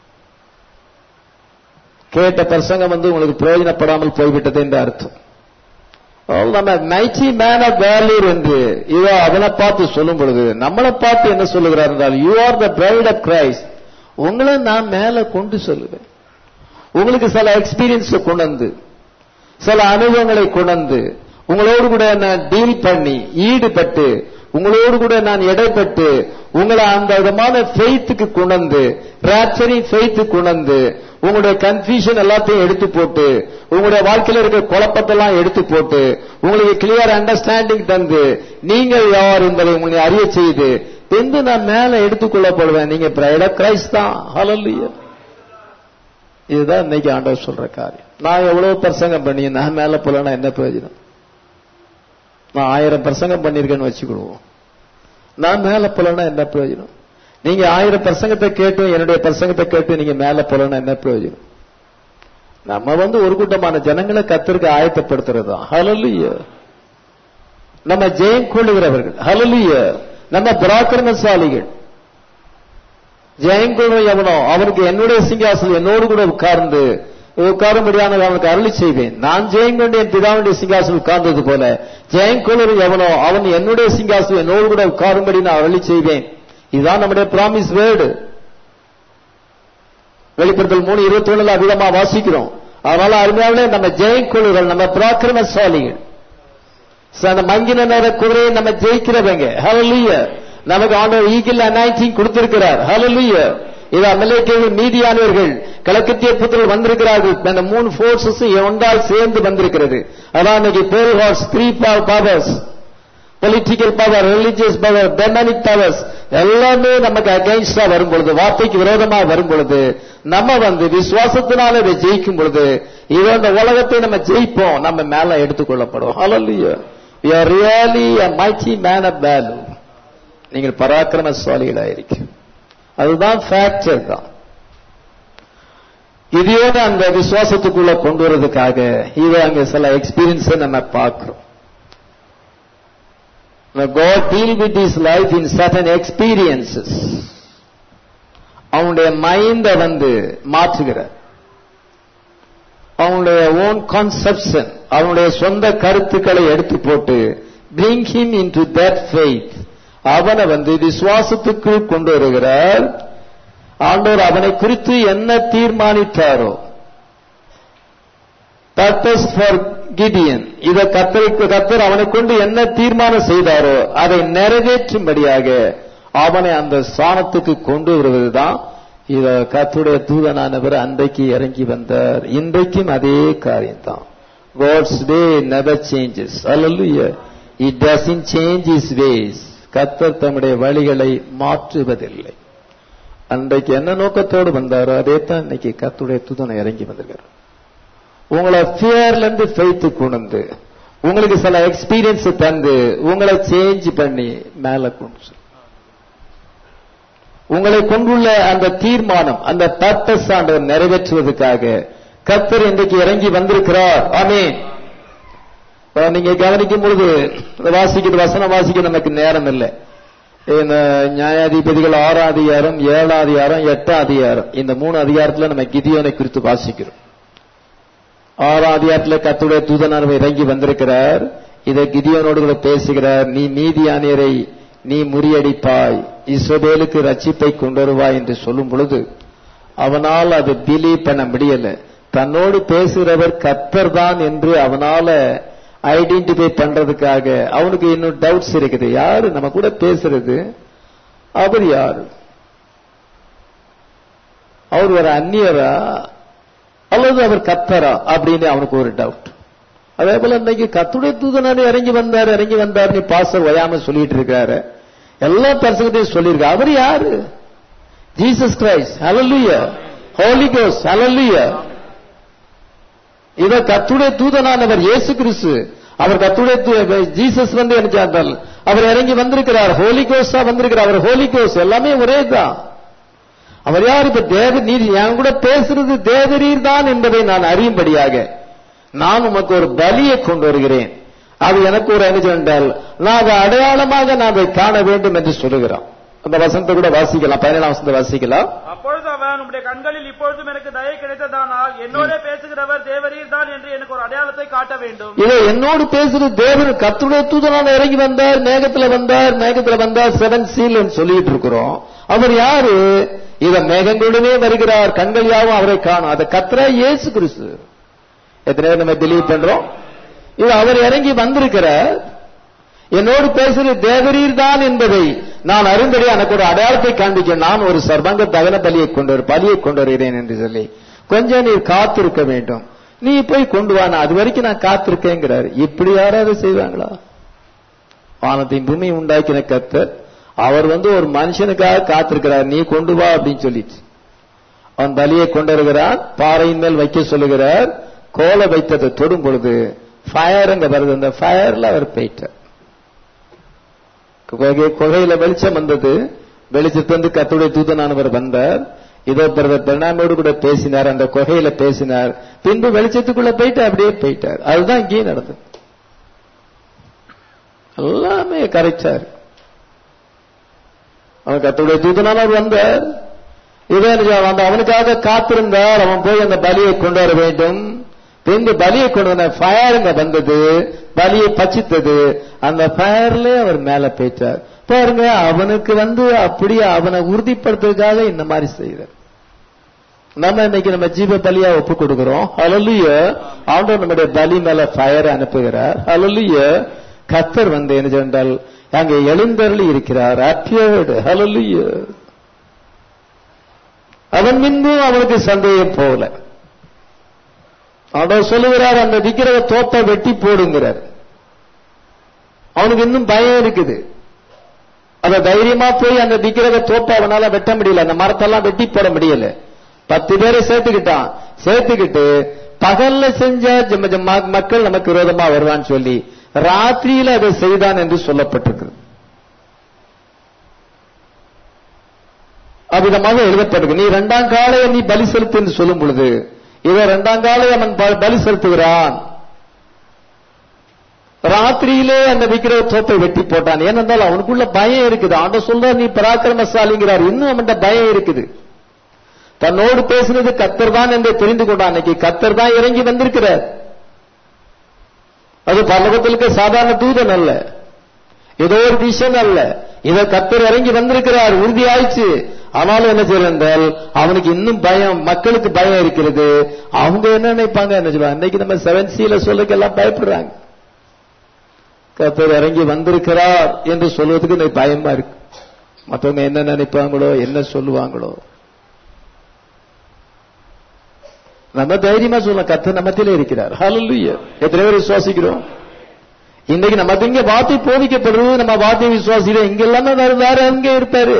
கேட்ட பிரசங்கம் வந்து உங்களுக்கு பிரயோஜனப்படாமல் போய்விட்டது என்று அர்த்தம் நம்ம மைட்டி மேன் ஆஃப் வேல்யூர் என்று இதோ அவனை பார்த்து சொல்லும் பொழுது நம்மளை பார்த்து என்ன சொல்லுகிறார் என்றால் you are the bride of Christ உங்களை நான் மேல கொண்டு சொல்லுவேன் உங்களுக்கு சில எக்ஸ்பீரியன்ஸ் கொண்டு வந்து சில அனுபவங்களை கொண்டு உங்களோடு கூட நான் டீல் பண்ணி ஈடுபட்டு உங்களோடு கூட நான் இடைப்பட்டு உங்களை அந்த விதமான ஃபெய்த்துக்கு கொண்டு ராப்சரிங் ஃபெய்த்து கொண்டு உங்களுடைய கன்ஃபியூஷன் எல்லாத்தையும் எடுத்து போட்டு உங்களுடைய வாழ்க்கையில இருக்க குழப்பத்தெல்லாம் எடுத்து போட்டு உங்களுக்கு கிளியர் அண்டர்ஸ்டாண்டிங் தந்து நீங்கள் யார் என்பதை உங்களை அறிய செய்து பின்பு நான் மேல எடுத்துக்கொள்ளப்படுவேன் நீங்க பிரைட கிரைஸ்ட் தான் ஹalleluya இதுதான் இன்னைக்கு ஆண்டவர் சொல்ற காரியம் நான் எவ்வளவு பிரசங்கம் பண்ணி நான் மேல போலனா என்ன பிரயோஜனம் நான் ஆயிரம் பிரசங்கம் பண்ணிருக்கேன்னு வச்சுக்கிடுவோம் நான் மேல போலனா என்ன பிரயோஜனம் நீங்க ஆயிரம் பிரசங்கத்தை கேட்டும் என்னுடைய பிரசங்கத்தை கேட்டு நீங்க மேல போலனா என்ன பிரயோஜனம் நம்ம வந்து ஒரு கூட்டமான ஜனங்களை கத்திற்கு ஆயத்தப்படுத்துறது தான் ஹலலுய நம்ம ஜெயம் கொள்ளுகிறவர்கள் ஹலலுய நம்ம பராக்கிரமசாலிகள் ஜெயங்குழு எவனோ அவனுக்கு என்னுடைய சிங்காசனம் என்னோடு கூட உட்கார்ந்து உட்காரும்படியான அவனுக்கு அருளி செய்வேன் நான் ஜெயங்கொண்டு என் பிதாவுடைய சிங்காசனம் உட்கார்ந்தது போல ஜெயங்குழு எவனோ அவன் என்னுடைய சிங்காசனம் என்னோடு கூட உட்காரும்படி நான் அருளி செய்வேன் இதுதான் நம்முடைய பிராமிஸ் வேர்டு வெளிப்படுத்தல் மூணு இருபத்தி ஒண்ணுல அதிகமா வாசிக்கிறோம் அதனால அருமையாவிலே நம்ம ஜெயக்குழுகள் நம்ம பராக்கிரமசாலிகள் அந்த மங்கின நேர குதிரையை நம்ம ஜெயிக்கிறவங்க ஹலலுய நமக்கு ஆண்டவர் ஈகிள் அனாயிட்டிங் கொடுத்திருக்கிறார் ஹலலுய இது அமலேக்கியர்கள் மீதியானவர்கள் கிழக்கத்திய புத்திரர்கள் வந்திருக்கிறார்கள் அந்த மூணு போர்சஸ் ஒன்றால் சேர்ந்து வந்திருக்கிறது அதான் இன்னைக்கு பேர் horse three powers political power religious power demonic powers எல்லாமே நமக்கு அகைன்ஸ்டா வரும் பொழுது வார்த்தைக்கு விரோதமா வரும் பொழுது நம்ம வந்து விசுவாசத்தினால இதை ஜெயிக்கும் பொழுது இது அந்த உலகத்தை நம்ம ஜெயிப்போம் நம்ம மேல எடுத்துக்கொள்ளப்படும் ஹalleluya we are really a mighty man of value நீங்கள் பராக்கிரமசாலிகளாயிருக்க அதுதான் ஃபேக்டர் தான் இதையோட அந்த விசுவாசத்துக்குள்ள கொண்டு வரதுக்காக இது அங்க சில எக்ஸ்பீரியன்ஸ் நம்ம பார்க்கிறோம் Now God deal with his life in certain experiences. அவனுடைய மைண்ட வந்து மாற்றுகிறார் அவனுடைய ஓன் கான்செப்ஷன் அவனுடைய சொந்த கருத்துக்களை எடுத்து போட்டு bring him into that faith அவனை வந்து விசுவாசத்துக்குள் கொண்டு வருகிறார் ஆண்டவர் அவனை குறித்து என்ன தீர்மானித்தாரோ பர்பஸ் ஃபார் கிடியன் இதை கத்தருக்கு கத்தர் அவனை கொண்டு என்ன தீர்மானம் செய்தாரோ அதை நிறைவேற்றும்படியாக அவனை அந்த ஸ்தானத்துக்கு கொண்டு வருவதுதான் இத கத்துடைய தூதனானவர் அன்றைக்கு இறங்கி வந்தார் இன்றைக்கும் அதே காரியம் தான் காட்ஸ் வே நெவர் சேஞ்சஸ் அல்ல it doesn't change his ways கத்தர் தம்முடைய வழிகளை மாற்றுவதில்லை அன்றைக்கு என்ன நோக்கத்தோடு வந்தாரோ அதே தான் இன்னைக்கு கத்துடைய தூதனை இறங்கி வந்திருக்கிறார் உங்களை ஃபியர்ல இருந்து ஃபெய்த்து கொண்டு உங்களுக்கு சில எக்ஸ்பீரியன்ஸ் தந்து உங்களை சேஞ்ச் பண்ணி மேல கொண்டு உங்களை கொண்டுள்ள அந்த தீர்மானம் அந்த பர்பஸ் ஆண்டவர் நிறைவேற்றுவதற்காக கத்தர் இன்றைக்கு இறங்கி வந்திருக்கிறார் ஆமே நீங்க கவனிக்கும் பொழுது வாசிக்கிற வசனம் வாசிக்க நமக்கு நேரம் இல்லை இந்த நியாயாதிபதிகள் ஆறாம் அதிகாரம் ஏழாம் அதிகாரம் எட்டாம் அதிகாரம் இந்த மூணு அதிகாரத்துல நம்ம கிதியோனை குறித்து வாசிக்கிறோம் ஆறாம் அதிகாரத்தில் கத்துடைய தூதனானவர் இறங்கி வந்திருக்கிறார் இதை கிதியோனோடு கூட பேசுகிறார் நீ நீதியானியரை நீ முறியடிப்பாய் இஸ்ரவேலுக்கு ரட்சிப்பை கொண்டு வருவாய் என்று சொல்லும் பொழுது அவனால் அது பிலீவ் பண்ண முடியல தன்னோடு பேசுகிறவர் கத்தர் தான் என்று அவனால ஐடென்டிஃபை பண்றதுக்காக அவனுக்கு இன்னும் டவுட்ஸ் இருக்குது யாரு நம்ம கூட பேசுறது அவர் யாரு அவர் ஒரு அந்நியரா அல்லது அவர் கத்தரா அப்படின்னு அவனுக்கு ஒரு டவுட் அதே போல இன்னைக்கு கத்துடைய தூதனாரு இறங்கி வந்தார் இறங்கி வந்தார் நீ பாசர் வயாம சொல்லிட்டு இருக்காரு எல்லா பரிசுகத்தையும் சொல்லியிருக்க அவர் யாரு ஜீசஸ் கிரைஸ்ட் ஹalleluya ஹோலி கோஸ் ஹalleluya இத கத்துடைய தூதனானவர் இயேசு கிறிஸ்து அவர் கத்துடைய ஜீசஸ் வந்து என்ன செய்தால் அவர் இறங்கி வந்திருக்கிறார் ஹோலி கோஸா வந்திருக்கிறார் அவர் ஹோலி கோஸ் எல்லாமே ஒரே தான் அவர் யார் இப்ப தேவ நீர் என் கூட பேசுறது தேவரீர் தான் என்பதை நான் அறியும்படியாக நான் உமக்கு ஒரு பலியை கொண்டு வருகிறேன் அது எனக்கு ஒரு அனுஜம் என்றால் நான் அதை அடையாளமாக நான் அதை காண வேண்டும் என்று சொல்லுகிறான் அந்த வசனத்தை கூட வாசிக்கலாம் பதினேழாம் வசனத்தை வாசிக்கலாம் அப்பொழுது அவன் உம்முடைய கண்களில் இப்பொழுதும் எனக்கு தயை கிடைத்ததானால் என்னோட பேசுகிறவர் தேவரீர் தான் என்று எனக்கு ஒரு அடையாளத்தை காட்ட வேண்டும் இதை என்னோடு பேசுறது தேவன் கத்துடைய தூதனான இறங்கி வந்தார் மேகத்துல வந்தார் மேகத்துல வந்தார் செவன் சீல் சொல்லிட்டு இருக்கிறோம் அவர் யாரு இத மேகங்களுடனே வருகிறார் கண்கள் யாவும் அவரை காணும் அதை கத்துறா இயேசு கிறிஸ்து எத்தனை பேர் நம்ம பிலீவ் பண்றோம் இது அவர் இறங்கி வந்திருக்கிறார் என்னோடு பேசுறது தேவரீர் தான் என்பதை நான் அறிந்ததை எனக்கு ஒரு அடையாளத்தை காண்பிக்க நான் ஒரு சர்வங்க தகன பலியை கொண்டு வரு- பலியை கொண்டு வருகிறேன் என்று சொல்லி கொஞ்சம் நீர் காத்திருக்க வேண்டும் நீ போய் கொண்டு வா நான் அது வரைக்கும் நான் காத்திருக்கேங்கிறார் இப்படி யாராவது செய்வாங்களா வானத்தையும் பூமி உண்டாக்கின கர்த்தர் அவர் வந்து ஒரு மனுஷனுக்காக காத்திருக்கிறார் நீ கொண்டு வா அப்படின்னு சொல்லிட்டு அவன் பலியை கொண்டு வருகிறான் பாறையின் மேல் வைக்க சொல்லுகிறார் கோலை வைத்ததை தொடும் பொழுது ஃபயர் அங்க வருது அந்த ஃபயர்ல அவர் போயிட்டார் குகை- குகையில வெளிச்சம் வந்தது வெளிச்சத்திலிருந்து கத்துடைய தூதனானவர் வந்தார் இதோ பிரதர் பெருணாமோடு கூட பேசினார் அந்த குகையில பேசினார் பின்பு வெளிச்சத்துக்குள்ள போயிட்டு அப்படியே போயிட்டார் அதுதான் இங்கேயும் நடந்தது எல்லாமே கரெக்டார் அவன் கத்துடைய தூதனானவர் வந்தார் இதே அந்த அவனுக்காக காத்திருந்தார் அவன் போய் அந்த பலியை கொண்டு வர வேண்டும் பின்பு பலியை கொண்டு வந்த ஃபயருங்க வந்தது பலியை பச்சித்தது அந்த ஃபயர்ல அவர் மேல போயிட்டார் பாருங்க அவனுக்கு வந்து அப்படியே அவனை உறுதிப்படுத்துறதுக்காக இந்த மாதிரி செய்யறார் நம்ம இன்னைக்கு நம்ம ஜீவ பலியா ஒப்பு கொடுக்கிறோம் ஹalleluya ஆண்டவர் நம்முடைய பலி மேல ஃபயர் அனுப்புகிறார் ஹalleluya கத்தர் வந்து என்ன சொன்னால் அங்கே எழுந்தருளி இருக்கிறார் அப்பியர்டு ஹalleluya அவன் முன்பும் அவனுக்கு சந்தேகம் போகல ஆண்டவர் சொல்லுகிறார் அந்த விக்கிரக தோப்பை வெட்டி போடுங்கிறார் அவனுக்கு இன்னும் பயம் இருக்குது அத தைரியமா போய் அந்த விக்கிரக தோப்பை அவனால வெட்ட முடியல அந்த மரத்தெல்லாம் வெட்டி போட முடியல பத்து பேரை சேர்த்துக்கிட்டான் சேர்த்துக்கிட்டு பகல்ல செஞ்ச ஜம்ம- ஜம்ம- மக்கள் நமக்கு விரோதமா வருவான்னு சொல்லி ராத்திரியில அதை செய்தான் என்று சொல்லப்பட்டிருக்கு அவ்விதமாக எழுதப்பட்டிருக்கு நீ இரண்டாம் காலையை நீ பலி செலுத்து என்று சொல்லும் பொழுது இவன் இரண்டாம் காலை அவன் ப- பலி செலுத்துகிறான் ராத்திரியிலே அந்த விக்கிரக தோப்பை வெட்டி போட்டான் ஏனென்றால் அவனுக்குள்ள பயம் இருக்குது ஆண்ட சொல்ற நீ பராக்கிரமசாலிங்கிறார் இன்னும் அவன்கிட்ட பயம் இருக்குது தன்னோடு பேசினது கத்தர் தான் என்று தெரிந்து கொண்டான் அன்னைக்கு கத்தர் தான் இறங்கி வந்திருக்கிறார் அது பரலோகத்திற்கு சாதாரண தூதன் அல்ல ஏதோ ஒரு விஷயம் அல்ல இத கத்தர் இறங்கி வந்திருக்கிறார் உறுதி ஆயிடுச்சு ஆனாலும் என்ன செய்யறது என்றால் அவனுக்கு இன்னும் பயம் மக்களுக்கு பயம் இருக்கிறது அவங்க என்ன நினைப்பாங்க என்ன சொல்லுவாங்க இன்னைக்கு நம்ம செவன் சீல சொல்லுக்கு எல்லாம் பயப்படுறாங்க கத்தர் இறங்கி வந்திருக்கிறார் என்று சொல்வதற்கு எனக்கு பயமா இருக்கு மற்றவங்க என்ன நினைப்பாங்களோ என்ன சொல்லுவாங்களோ நம்ம தைரியமா சொல்லலாம் கத்தர் நம்மத்திலே இருக்கிறார் ஹalleluya எத்தனை பேர் விசுவாசிக்கிறோம் இன்னைக்கு நம்ம இங்க வார்த்தை போதிக்கப்படுறது நம்ம வார்த்தை விசுவாசிக்கிறோம் இங்க எல்லாமே வேற வேற எங்க இருப்பாரு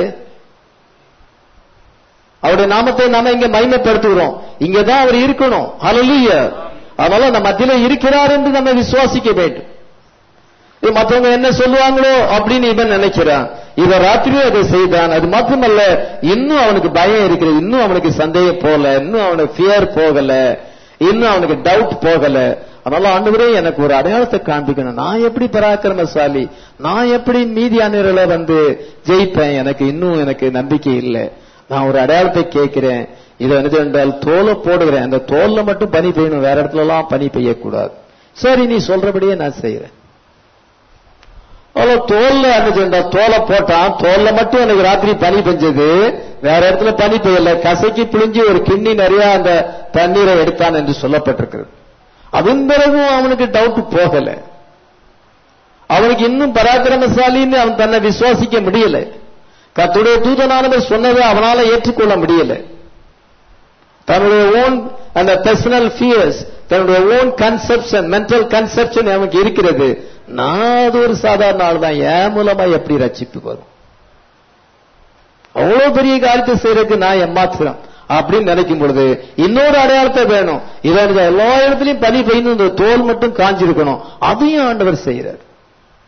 அவருடைய நாமத்தை நாம இங்க மகிமைப்படுத்துகிறோம் இங்கதான் அவர் இருக்கணும் ஹalleluya அதனால நம்ம மத்தியில இருக்கிறார் என்று நம்ம விசுவாசிக்க வேண்டும் இது மற்றவங்க என்ன சொல்லுவாங்களோ அப்படின்னு இவன் நினைக்கிறான் இவன் ராத்திரியும் அதை செய்தான் அது மட்டுமல்ல இன்னும் அவனுக்கு பயம் இருக்கிறது இன்னும் அவனுக்கு சந்தேகம் போகல இன்னும் அவனுக்கு ஃபியர் போகல இன்னும் அவனுக்கு டவுட் போகல அதனால ஆண்டவரே எனக்கு ஒரு அடையாளத்தை காண்பிக்கணும் நான் எப்படி பராக்கிரமசாலி நான் எப்படி மீதியானவர்களை வந்து ஜெயிப்பேன் எனக்கு இன்னும் எனக்கு நம்பிக்கை இல்லை நான் ஒரு அடையாளத்தை கேட்கிறேன் இதை என்ன என்றால் தோலை போடுகிறேன் அந்த தோல்ல மட்டும் பனி பெய்யணும் வேற இடத்துல எல்லாம் பனி பெய்யக்கூடாது சரி நீ சொல்றபடியே நான் செய்யறேன் அவ்வளவு தோல்ல என்ன தோலை போட்டான் தோல்ல மட்டும் எனக்கு ராத்திரி பனி பெஞ்சது வேற இடத்துல பனி பெய்யல கசக்கி பிழிஞ்சு ஒரு கிண்ணி நிறைய அந்த தண்ணீரை எடுத்தான் என்று சொல்லப்பட்டிருக்கிறது அதன் பிறகும் அவனுக்கு டவுட் போகல அவனுக்கு இன்னும் பராக்கிரமசாலின்னு அவன் தன்னை விசுவாசிக்க முடியல கத்துடைய தூதனானவர் சொன்னதை அவனால ஏற்றுக்கொள்ள முடியல தன்னுடைய ஓன் அந்த பர்சனல் ஃபியர்ஸ் தன்னுடைய ஓன் கன்செப்ஷன் மென்டல் கன்செப்ஷன் அவனுக்கு இருக்கிறது நான் அது ஒரு சாதாரண ஆள் தான் என் மூலமா எப்படி ரட்சிப்பு வரும் அவ்வளவு பெரிய காரியத்தை செய்யறதுக்கு நான் எம்மாத்திரம் அப்படின்னு நினைக்கும் பொழுது இன்னொரு அடையாளத்தை வேணும் இதை எல்லா இடத்துலயும் பனி பெய்ந்து இந்த தோல் மட்டும் காஞ்சிருக்கணும் அதையும் ஆண்டவர் செய்யறார்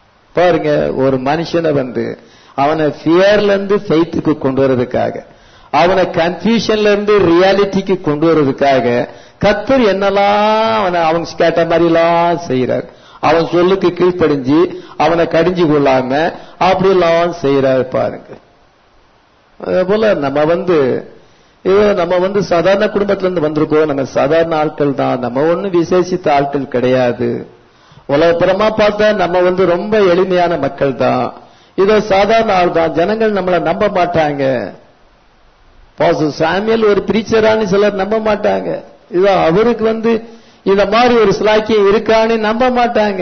பாருங்க ஒரு மனுஷனை வந்து அவனை ஃபியர்ல இருந்து ஃபெய்த்துக்கு கொண்டு வர்றதுக்காக அவனை கன்ஃபியூஷன்ல இருந்து ரியாலிட்டிக்கு கொண்டு வர்றதுக்காக கத்தர் என்னெல்லாம் அவனை அவங்க கேட்ட மாதிரி எல்லாம் செய்யறார் அவன் சொல்லுக்கு கீழ்ப்படிஞ்சு அவனை கடிஞ்சு கொள்ளாம அப்படி எல்லாம் செய்யறாரு பாருங்க அதே போல நம்ம வந்து இது நம்ம வந்து சாதாரண குடும்பத்துல இருந்து வந்திருக்கோம் நம்ம சாதாரண ஆட்கள் தான் நம்ம ஒண்ணும் விசேஷித்த ஆட்கள் கிடையாது உலகப்புறமா பார்த்தா நம்ம வந்து ரொம்ப எளிமையான மக்கள் தான் இதோ சாதாரண ஆள் தான் ஜனங்கள் நம்மளை நம்ப மாட்டாங்க பாச சாமியல் ஒரு பிரீச்சரான்னு சிலர் நம்ப மாட்டாங்க இதோ அவருக்கு வந்து இந்த மாதிரி ஒரு சிலாக்கியம் இருக்கான்னு நம்ப மாட்டாங்க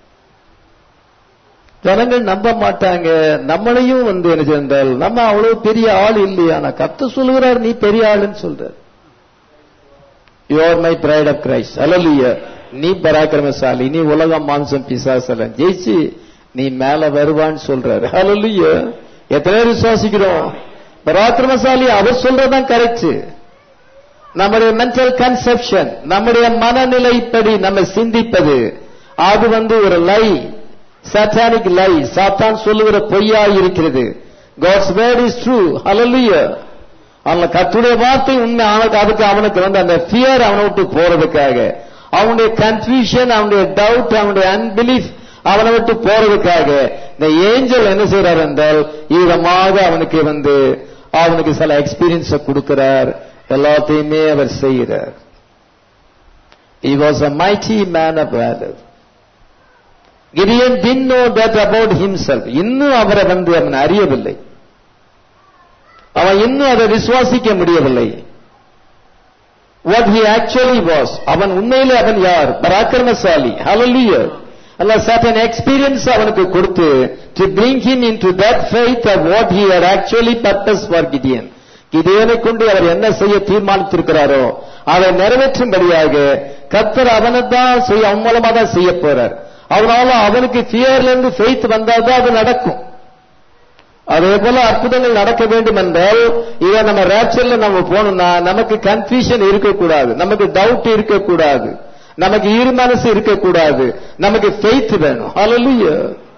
ஜனங்கள் நம்ப மாட்டாங்க நம்மளையும் வந்து என்ன செஞ்சால் நம்ம அவ்வளவு பெரிய ஆள் இல்லையா நான் கத்த சொல்லுகிறார் நீ பெரிய ஆளுன்னு சொல்றார் you are my bride of Christ hallelujah நீ பராக்கிரமசாலி நீ உலகம் மாம்சம் பிசாசலம் ஜெயிச்சு நீ மேல வருவான்னு சொல்றாரு அலலிய எத்தனை பேர் விசுவாசிக்கிறோம் பராக்கிரமசாலி அவர் சொல்றதுதான் கரெக்ட் நம்முடைய மென்டல் கன்செப்ஷன் நம்முடைய மனநிலைப்படி நம்ம சிந்திப்பது அது வந்து ஒரு லை சாத்தானிக் லை சாத்தான் சொல்லுகிற பொய்யா இருக்கிறது God's word is true hallelujah அவன கத்துடைய வார்த்தை உண்மை அவனுக்கு அதுக்கு அவனுக்கு வந்து அந்த ஃபியர் அவனை விட்டு போறதுக்காக அவனுடைய கன்ஃபியூஷன் அவனுடைய டவுட் அவனுடைய அன்பிலீஃப் அவனை விட்டு போறதுக்காக இந்த ஏஞ்சல் என்ன செய்யறார் என்றால் ஈரமாக அவனுக்கு வந்து அவனுக்கு சில எக்ஸ்பீரியன்ஸ கொடுக்கிறார் எல்லாத்தையுமே அவர் செய்கிறார் He was a mighty man of valor. Gideon didn't know that about himself. இன்னும் அவரை வந்து அவன் அறியவில்லை அவன் இன்னும் அதை விசுவாசிக்க முடியவில்லை வாட் he actually was அவன் உண்மையிலே அவன் யார் பராக்கிரமசாலி hallelujah அல்ல certain experience அவனுக்கு கொடுத்து to bring him into that faith of what he had actually purpose for Gideon கிதியோனை கொண்டு அவர் என்ன செய்ய தீர்மானித்திருக்கிறாரோ அதை நிறைவேற்றும்படியாக கத்தர் அவனை தான் செய்ய அவன் மூலமா தான் செய்ய போறார் அதனால அவனுக்கு ஃபியர்ல இருந்து ஃபெய்த் வந்தாதான் அது நடக்கும் அதே போல அற்புதங்கள் நடக்க வேண்டும் என்றால் இதை நம்ம ரேப்சர்ல நம்ம போகணும்னா நமக்கு கன்ஃபியூஷன் இருக்கக்கூடாது நமக்கு டவுட் இருக்கக்கூடாது நமக்கு இரு மனசு இருக்கக்கூடாது நமக்கு ஃபெய்த் வேணும் ஹalleluya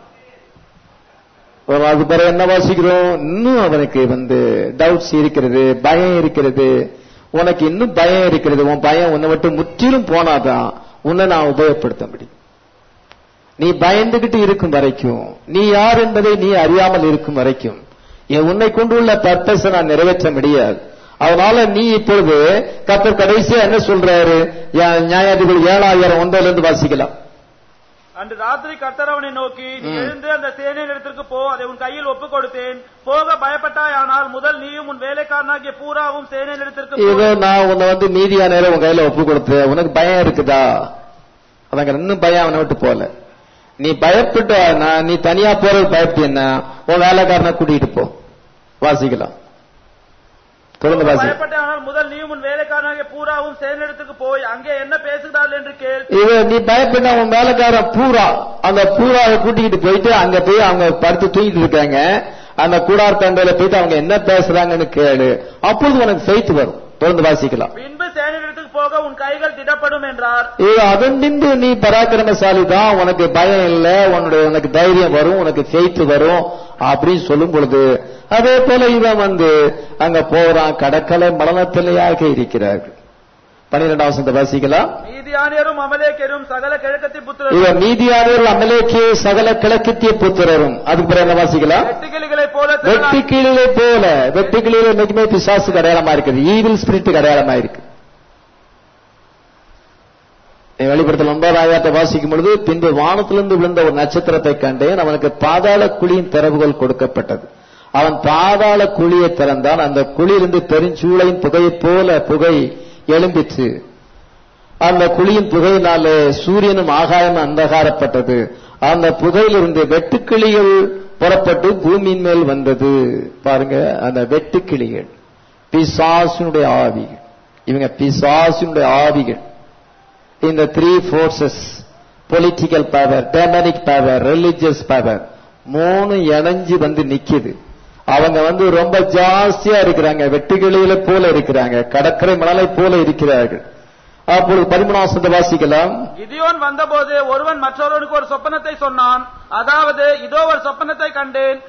அது பிறகு என்ன வாசிக்கிறோம் இன்னும் அவனுக்கு வந்து டவுட்ஸ் இருக்கிறது பயம் இருக்கிறது உனக்கு இன்னும் பயம் இருக்கிறது உன் பயம் உன்னை விட்டு முற்றிலும் போனாதான் உன்னை நான் உபயோகப்படுத்த முடியும் நீ பயந்துகிட்டு இருக்கும் வரைக்கும் நீ யார் என்பதை நீ அறியாமல் இருக்கும் வரைக்கும் என் உன்னை கொண்டுள்ள பர்பஸை நான் நிறைவேற்ற முடியாது அதனால நீ இப்பொழுது கத்தர் கடைசியா என்ன சொல்றாரு நியாயாதிபதி ஏழாயிரம் ஒன்றிலிருந்து இருந்து வாசிக்கலாம் அன்று ராத்திரி கர்த்தர் அவனை நோக்கி நீ எழுந்து அந்த சேனையின் இடத்திற்கு போ அதை உன் கையில் ஒப்புக் கொடுத்தேன் போக பயப்பட்டாயானால் முதல் நீயும் உன் வேலைக்காரனாகிய பூராவும் சேனையின் இடத்திற்கு போ. இதோ நான் உன்னை வந்து மீதியா நேரம் உன் கையில ஒப்பு கொடுத்தேன் உனக்கு பயம் இருக்குதா அவங்க இன்னும் பயம் அவனை விட்டு போல நீ பயப்பட்டு நான் நீ தனியா போறது பயப்பட்டீன்னா உன் வேலைக்காரனை கூட்டிட்டு போ வாசிக்கலாம் தொடர்ந்து வாசி பயப்பட்டானால் முதல் நீயும் உன் வேலைக்காரனாகிய பூராவும் சேனையின் இடத்திற்கு போய் அங்கே என்ன பேசுகிறார்கள் என்று கேள் இது நீ பயப்பட்ட உன் வேலைக்காரன் பூரா அந்த பூராவை கூட்டிக்கிட்டு போயிட்டு அங்க போய் அவங்க படுத்து தூங்கிட்டு இருக்காங்க அந்த கூடார் தண்டையில போயிட்டு அவங்க என்ன பேசுறாங்கன்னு கேளு அப்பொழுது உனக்கு ஃபெய்த் வரும் தொடர்ந்து வாசிக்கலாம் பின்பு சேனையின் இடத்துக்கு போக உன் கைகள் திடப்படும் என்றார் இது அதன் பின்பு நீ பராக்கிரமசாலி தான் உனக்கு பயம் இல்ல உன்னுடைய உனக்கு தைரியம் வரும் உனக்கு ஃபெய்த் வரும் அப்படின்னு சொல்லும் பொழுது அதே போல இவன் வந்து அங்க போறான் கடற்கரை மரணத்திலேயாக இருக்கிறார்கள் பன்னிரெண்டாம் வசந்த வாசிக்கலாம் மீதியானியரும் அமலேக்கரும் சகல கிழக்கத்தின் புத்திரரும் இவன் நீதியானவர்கள் அமலேக்கே சகல கிழக்கித்திய புத்திரரும் அதுக்கு பிறகு என்ன வாசிக்கலாம் வெட்டுக்கிளிகளைப் போல திரளாய் வெட்டுக்கிளிகளை போல வெட்டுக்கிளியில இன்னைக்குமே பிசாசுக்கு அடையாளமா இருக்குது ஈவில் ஸ்பிரிட்டுக்கு அடையாளமா இருக்கு வெளிப்படுத்தல் ஒன்பதாயிரத்தை வாசிக்கும் பொழுது பின்பு வானத்திலிருந்து விழுந்த ஒரு நட்சத்திரத்தை கண்டேன் அவனுக்கு பாதாள குழியின் திறவுகள் கொடுக்கப்பட்டது அவன் பாதாள குழியை திறந்தான் அந்த குழியிலிருந்து பெருஞ்சூளையின் புகையைப் போல புகை எழும்பிற்று அந்த குழியின் புகையினாலே சூரியனும் ஆகாயமும் அந்தகாரப்பட்டது அந்த புகையிலிருந்து வெட்டுக்கிளிகள் புறப்பட்டு பூமியின் மேல் வந்தது பாருங்க அந்த வெட்டுக்கிளிகள் பிசாசினுடைய ஆவிகள் இவங்க பிசாசினுடைய ஆவிகள் இந்த three forces political power demonic power religious power மூணு இணைஞ்சு வந்து நிக்குது அவங்க வந்து ரொம்ப ஜாஸ்தியா இருக்கிறாங்க வெட்டுக்கிளிகளை போல இருக்கிறாங்க கடற்கரை மணலை போல இருக்கிறார்கள் அப்பொழுது பதிமூணாசத்தை வாசிக்கலாம் கிதியோன் வந்தபோது ஒருவன் மற்றொருவனுக்கு ஒரு சொப்பனத்தை சொன்னான் அதாவது இதோ ஒரு சொப்பனத்தை கண்டேன்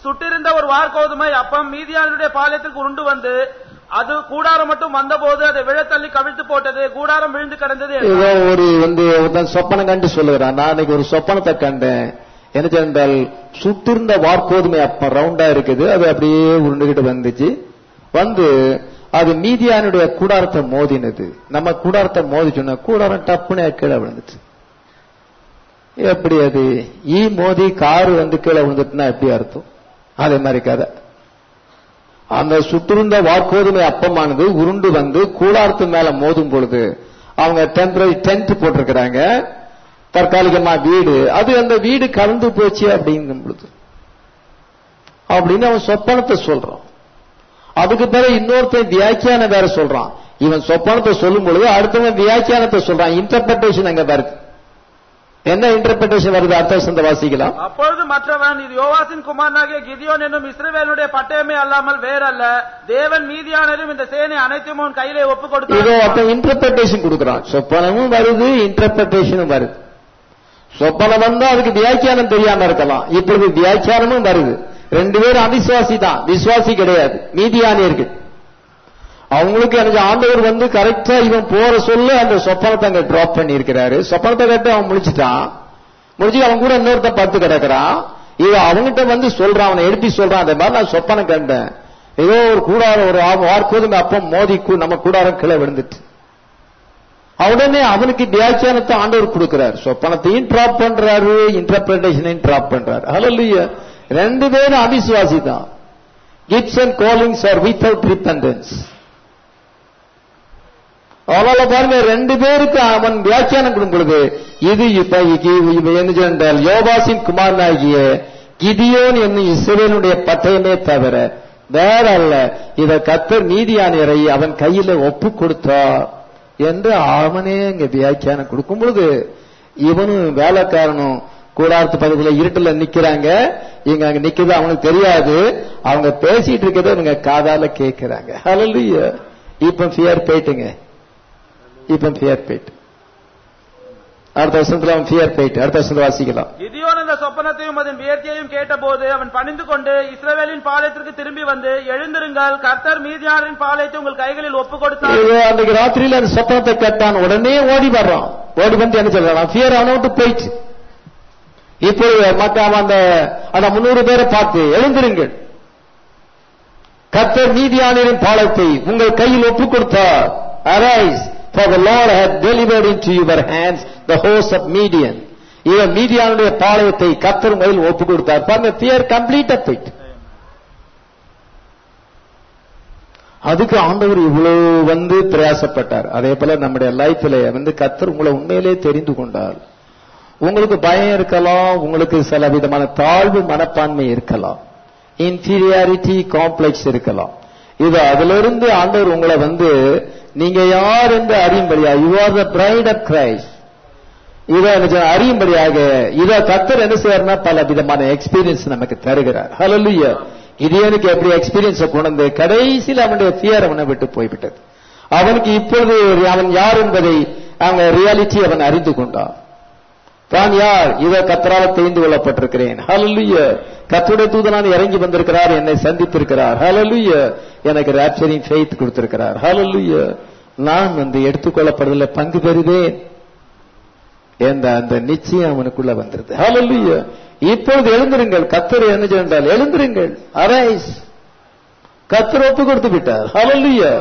சுட்டிருந்த ஒரு வார்கோதுமை அப்பம் மீதியானுடைய பாளையத்திற்கு உருண்டு வந்து அது கூடாரம் மட்டும் வந்தபோது அதை விழத்தள்ளி கவிழ்த்து போட்டது கூடாரம் விழுந்து கிடந்தது என்றார். ஏதோ ஒரு வந்து ஒருத்தன் சொப்பனம் கண்டு சொல்லுகிறான் நான் இன்னைக்கு ஒரு சொப்பனத்தை கண்டேன் என்ன சொன்னால் சுட்டிருந்த வார்கோதுமை அப்ப ரவுண்டா இருக்குது அது அப்படியே உருண்டுகிட்டு வந்துச்சு வந்து அது மீதியானுடைய கூடாரத்தை மோதினது நம்ம கூடாரத்தை மோதி சொன்ன கூடாரம் டப்புன்னு கீழே விழுந்துச்சு எப்படி அது ஈ மோதி காரு வந்து கீழே விழுந்துட்டுனா எப்படி அர்த்தம் அதே மாதிரி கதை அந்த சுற்றிருந்த வாக்கோதுமை அப்பமானது உருண்டு வந்து கூடாரத்து மேல மோதும் பொழுது அவங்க டெம்பரரி டென்ட் போட்டிருக்கிறாங்க தற்காலிகமா வீடு அது அந்த வீடு கலந்து போச்சு அப்படிங்கும் பொழுது அப்படின்னு அவன் சொப்பனத்தை சொல்றான் அதுக்கு பிறகு இன்னொருத்தன் வியாக்கியானம் வேற சொல்றான் இவன் சொப்பனத்தை சொல்லும் பொழுது அடுத்தவன் வியாக்கியானத்தை சொல்றான் இன்டர்பிரேஷன் அங்க வருது என்ன இன்டர்பிரேஷன் வருது அடுத்த வசந்த வாசிக்கலாம் அப்பொழுது மற்றவன் இது யோவாசின் குமாரனாகிய கிதியோன் என்னும் இஸ்ரவேலுடைய பட்டயமே அல்லாமல் வேறல்ல தேவன் மீதியானரும் இந்த சேனை அனைத்தும் உன் கையிலே ஒப்பு இதோ கொடுத்தார் அப்ப இன்டர்பிரேஷன் கொடுக்கறான் சொப்பனமும் வருது இன்டர்பிரேஷனும் வருது சொப்பனம் வந்தா அதுக்கு வியாக்கியானம் தெரியாம இருக்கலாம் இப்பொழுது வியாக்கியானமும் வருது ரெண்டு பேரும் அவிசுவாசி தான் விசுவாசி கிடையாது மீதியானியர்கள் அவங்களுக்கு எனக்கு ஆண்டவர் வந்து கரெக்டா இவன் போற சொல்ல அந்த சொப்பனத்தை அங்க டிராப் பண்ணி இருக்கிறாரு சொப்பனத்தை கட்டு அவன் முடிச்சிட்டான் முடிச்சு அவன் கூட இன்னொருத்தன் படுத்து கிடக்குறான் இவன் அவன்கிட்ட வந்து சொல்றான் அவனை எழுப்பி சொல்றான் அந்த மாதிரி நான் சொப்பனம் கண்டேன் ஏதோ ஒரு கூடாரம் ஒரு ஆ- வார்கோதுமை அப்பம் மோதி கூ- நம்ம கூடாரம் கீழே விழுந்துட்டு உடனே அவனுக்கு வியாக்கியானத்தை ஆண்டவர் கொடுக்கிறார் சொப்பனத்தையும் டிராப் பண்றாரு இன்டர்பிரேஷனையும் டிராப் பண்றாரு ஹalleluya ரெண்டு பேரும் அவிசுவாசி தான் gifts and callings are without repentance அவள பாருங்க ரெண்டு பேருக்கு அவன் வியாக்கியானம் கொடுக்கும் பொழுது இது இப்ப இ- இவ என்ன சொன்னால் யோபாசின் குமாரனாகிய கிதியோன் என்னும் இஸ்ரவேலுடைய பட்டயமே தவிர வேற அல்ல இத கத்தர் நீதியானியரை அவன் கையில ஒப்பு கொடுத்தார் என்று அவனே இங்க வியாக்கியானம் கொடுக்கும் பொழுது இவனும் வேலைக்காரனும் கூடாரத்து பக்கத்துல இருட்டுல நிக்கிறாங்க இங்க அங்க நிக்கிறது அவனுக்கு தெரியாது அவங்க பேசிட்டு இருக்கிறத இவங்க காதால கேட்கிறாங்க ஹalleluya இப்ப ஃபியர் போயிட்டுங்க இப்ப ஃபியர் போயிட்டு அடுத்த வருஷத்துல அவன் ஃபியர் போயிட்டு அடுத்த வருஷத்துல வாசிக்கலாம் கிதியோன் அந்த சொப்பனத்தையும் அதன் வியர்த்தியையும் கேட்டபோது அவன் பணிந்து கொண்டு இஸ்ரவேலின் பாளையத்திற்கு திரும்பி வந்து எழுந்திருங்கள் கர்த்தர் மீதியானரின் பாளையத்தை உங்கள் கைகளில் ஒப்பு கொடுத்தார் ஐயோ, அன்னைக்கு ராத்திரியில அந்த சத்தத்தை கேட்டான் உடனே ஓடி வர்றான் ஓடி வந்து என்ன சொல்றான் ஃபியர் அவனோட்டு போயிடுச்சு இப்பொழுது மக்கள் அந்த அந்த முன்னூறு பேரை பார்த்து எழுந்திருங்கள் கர்த்தர் மீதியானரின் பாலத்தை உங்கள் கையில் ஒப்பு கொடுத்தார் arise for the Lord had delivered into your hands the host of Midian இவன் மீதியானுடைய பாளையத்தை கர்த்தர் கையில் ஒப்பு கொடுத்தார் பாருங்க ஃபியர் கம்ப்ளீட்டா போயிட்டு அதுக்கு ஆண்டவர் இவ்வளவு வந்து பிரயாசப்பட்டார் அதே போல நம்முடைய லைஃப்ல வந்து கத்தர் உங்களை உண்மையிலே தெரிந்து கொண்டார் உங்களுக்கு பயம் இருக்கலாம் உங்களுக்கு சில விதமான தாழ்வு மனப்பான்மை இருக்கலாம் இன்ஃபீரியாரிட்டி காம்ப்ளெக்ஸ் இருக்கலாம் இது அதிலிருந்து ஆண்டவர் உங்களை வந்து நீங்க யார் என்று அறியும்படியா you are the bride of Christ இதை எனக்கு அறியும்படியாக இதை கத்தர் என்ன செய்யறாருன்னா பல விதமான எக்ஸ்பீரியன்ஸ் நமக்கு தருகிறார் ஹalleluya கிதியோனுக்கு எப்படி எக்ஸ்பீரியன்ஸை கொண்டு கடைசியில் அவனுடைய ஃபியர் அவனை விட்டு போய்விட்டது அவனுக்கு இப்பொழுது அவன் யார் என்பதை அவங்க ரியாலிட்டி அவன் அறிந்து கொண்டான் தான் யார் இதை கத்தரால் தெரிந்து கொள்ளப்பட்டிருக்கிறேன் ஹalleluya கத்துடைய தூதனான இறங்கி வந்திருக்கிறார் என்னை சந்தித்திருக்கிறார் ஹalleluya எனக்கு ராப்சரிங் ஃபெய்த் கொடுத்திருக்கிறார் ஹalleluya நான் வந்து எடுத்துக்கொள்ளப்படுவதில் பங்கு பெறுவேன் என்ற அந்த நிச்சயம் அவனுக்குள்ள வந்துருது ஹalleluya இப்பொழுது எழுந்திருங்கள் கத்தர் என்ன சொன்னால் எழுந்திருங்கள் அரைஸ் கத்தர் ஒப்பு கொடுத்து விட்டார் ஹalleluya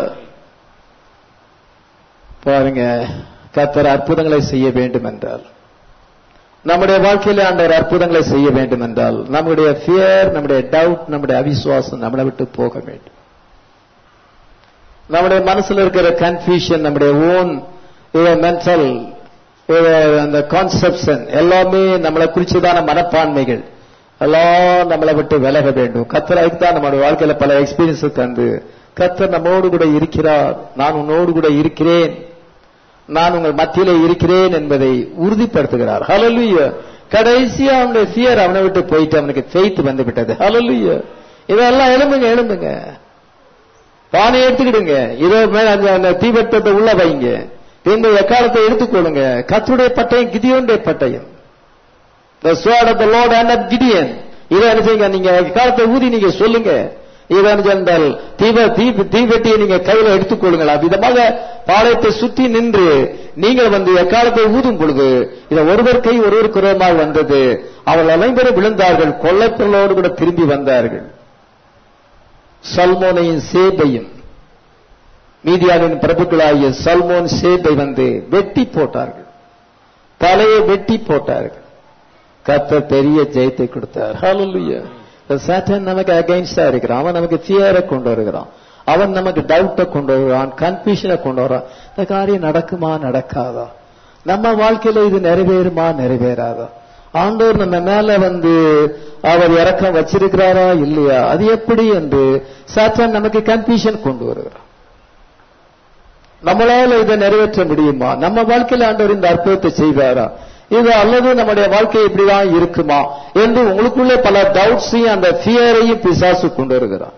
பாருங்க கத்தர் அற்புதங்களை செய்ய வேண்டும் என்றால் நம்முடைய வாழ்க்கையில ஆண்டவர் அற்புதங்களை செய்ய வேண்டும் என்றால் நம்முடைய ஃபியர் நம்முடைய டவுட் நம்முடைய அவிசுவாசம் நம்மளை விட்டு போக வேண்டும் நம்முடைய மனசுல இருக்கிற கன்ஃபியூஷன் நம்முடைய ஓன் மென்டல் அந்த கான்செப்ஷன் எல்லாமே நம்மளை குறிச்சதான மனப்பான்மைகள் எல்லாம் நம்மளை விட்டு விலக வேண்டும் கத்தர் அதுக்கு தான் நம்மளுடைய வாழ்க்கையில பல எக்ஸ்பீரியன்ஸ் தந்து கத்தர் நம்மோடு கூட இருக்கிறார் நான் உன்னோடு கூட இருக்கிறேன் நான் உங்கள் மத்தியிலே இருக்கிறேன் என்பதை உறுதிப்படுத்துகிறார் ஹalleluya கடைசியா அவனுடைய ஃபியர் அவனை விட்டு போயிட்டு அவனுக்கு ஃபெய்த் வந்து விட்டது ஹalleluya இதெல்லாம் எழும்புங்க எழும்புங்க பானை எடுத்துக்கிடுங்க இதோ மேல அந்த அந்த தீவட்டத்தை உள்ள வைங்க இந்த எக்காலத்தை எடுத்துக்கொள்ளுங்க கத்துடைய பட்டயம் கிதியோனுடைய பட்டயம் the sword of the lord and of gideon இதை என்ன செய்யுங்க நீங்க காலத்தை ஊதி நீங்க சொல்லுங்க இதை என்றால் தீப தீப தீபெட்டியை நீங்க கையில எடுத்துக்கொள்ளுங்கள் விதமாக பாளையத்தை சுற்றி நின்று நீங்கள் வந்து எக்காலத்தை ஊதும் பொழுது இதை ஒருவர் கை ஒருவர் குரமாக வந்தது அவள் அனைவரும் விழுந்தார்கள் கொள்ளைப்பொருளோடு கூட திரும்பி வந்தார்கள் சல்மோனையும் சேபையும் மீதியாவின் பிரபுக்களாகிய சல்மோன் சேபை வந்து வெட்டி போட்டார்கள் தலையை வெட்டி போட்டார்கள் கத்த பெரிய ஜெயத்தை கொடுத்தார் ஹalleluya சாட்டன் நமக்கு அகைன்ஸ்டா இருக்கிறான் அவன் நமக்கு ஃபியரை கொண்டு வருகிறான் அவன் நமக்கு டவுட்டை கொண்டு வருகிறான் கன்ஃபியூஷனை கொண்டு வரான் இந்த காரியம் நடக்குமா நடக்காதா நம்ம வாழ்க்கையில இது நிறைவேறுமா நிறைவேறாதா ஆண்டவர் நம்ம மேல வந்து அவர் இறக்கம் வச்சிருக்கிறாரா இல்லையா அது எப்படி என்று சாத்தான் நமக்கு கன்ஃபியூஷன் கொண்டு வருகிறான் நம்மளால இதை நிறைவேற்ற முடியுமா நம்ம வாழ்க்கையில ஆண்டவர் இந்த அற்புதத்தை செய்வாரா இது அல்லது நம்முடைய வாழ்க்கை இப்படிதான் இருக்குமா என்று உங்களுக்குள்ளே பல டவுட்ஸையும் அந்த ஃபியரையும் பிசாசு கொண்டு வருகிறான்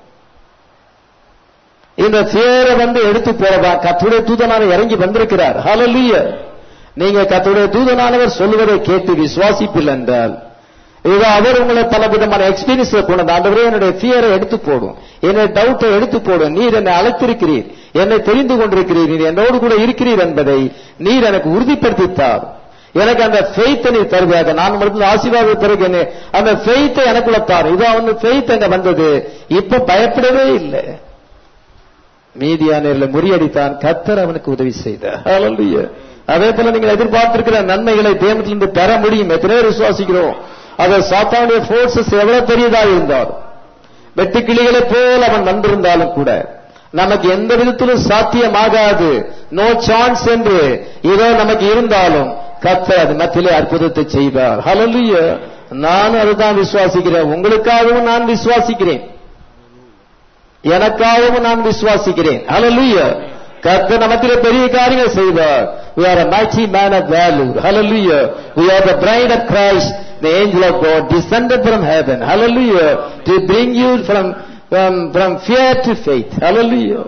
இந்த ஃபியரை வந்து எடுத்து போறதா கத்துடைய தூதனானவர் இறங்கி வந்திருக்கிறார் ஹalleluya நீங்க கத்துடைய தூதனானவர் சொல்லுவதை கேட்டு விசுவாசிப்பில் என்றால் இது அவர் உங்களை பல விதமான எக்ஸ்பீரியன்ஸ் கொண்டு ஆண்டவரே என்னுடைய ஃபியரை எடுத்து போடும் என்னுடைய டவுட்டை எடுத்து போடும் நீர் என்னை அழைத்திருக்கிறீர் என்னை தெரிந்து கொண்டிருக்கிறீர் நீர் என்னோடு கூட இருக்கிறீர் என்பதை நீர் எனக்கு உறுதிப்படுத்தித்தார் எனக்கு அந்த ஃபெய்த்தை நீ தருவாக நான் மட்டும் ஆசீர்வாத பிறகு என்ன அந்த ஃபெய்த்தை எனக்குள்ள தார் இதோ அவன் ஃபெய்த் அங்க வந்தது இப்ப பயப்படவே இல்லை மீதியானர்ல முறியடித்தான் கத்தர் அவனுக்கு உதவி செய்தார் Hallelujah. அதே போல நீங்கள் எதிர்பார்த்திருக்கிற நன்மைகளை தேவத்திலிருந்து பெற முடியும் எத்தனை பேர் விசுவாசிக்கிறோம் அதை சாத்தானுடைய போர்சஸ் எவ்வளவு பெரியதா இருந்தாலும் வெட்டுக்கிளிகளை போல் அவன் வந்திருந்தாலும் கூட நமக்கு எந்த விதத்திலும் சாத்தியமாகாது நோ சான்ஸ் என்று ஏதோ நமக்கு இருந்தாலும் கத்தர் அது மத்தியிலே அற்புதத்தை செய்வார் ஹalleluya நான் அதுதான் விசுவாசிக்கிறேன் உங்களுக்காகவும் நான் விசுவாசிக்கிறேன் எனக்காகவும் நான் விசுவாசிக்கிறேன் ஹalleluya கர்த்தர் நமத்திலே பெரிய காரியங்கள் செய்வார் we are a mighty man of value hallelujah we are the bride of christ the angel of god descended from heaven hallelujah to bring you from from, from fear to faith hallelujah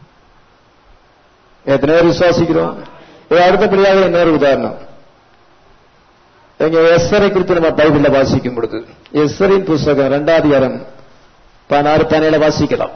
எத்தனை பேர் விசுவாசிக்கிறோம் இது அடுத்தபடியாக இன்னொரு உதாரணம் எங்க எஸ்ஸரை குறித்து நம்ம பைபிள்ல வாசிக்கும் பொழுது எஸ்ஸரின் புஸ்தகம் இரண்டாவது அதிகாரம் பதினாறு பதினேழு வாசிக்கலாம்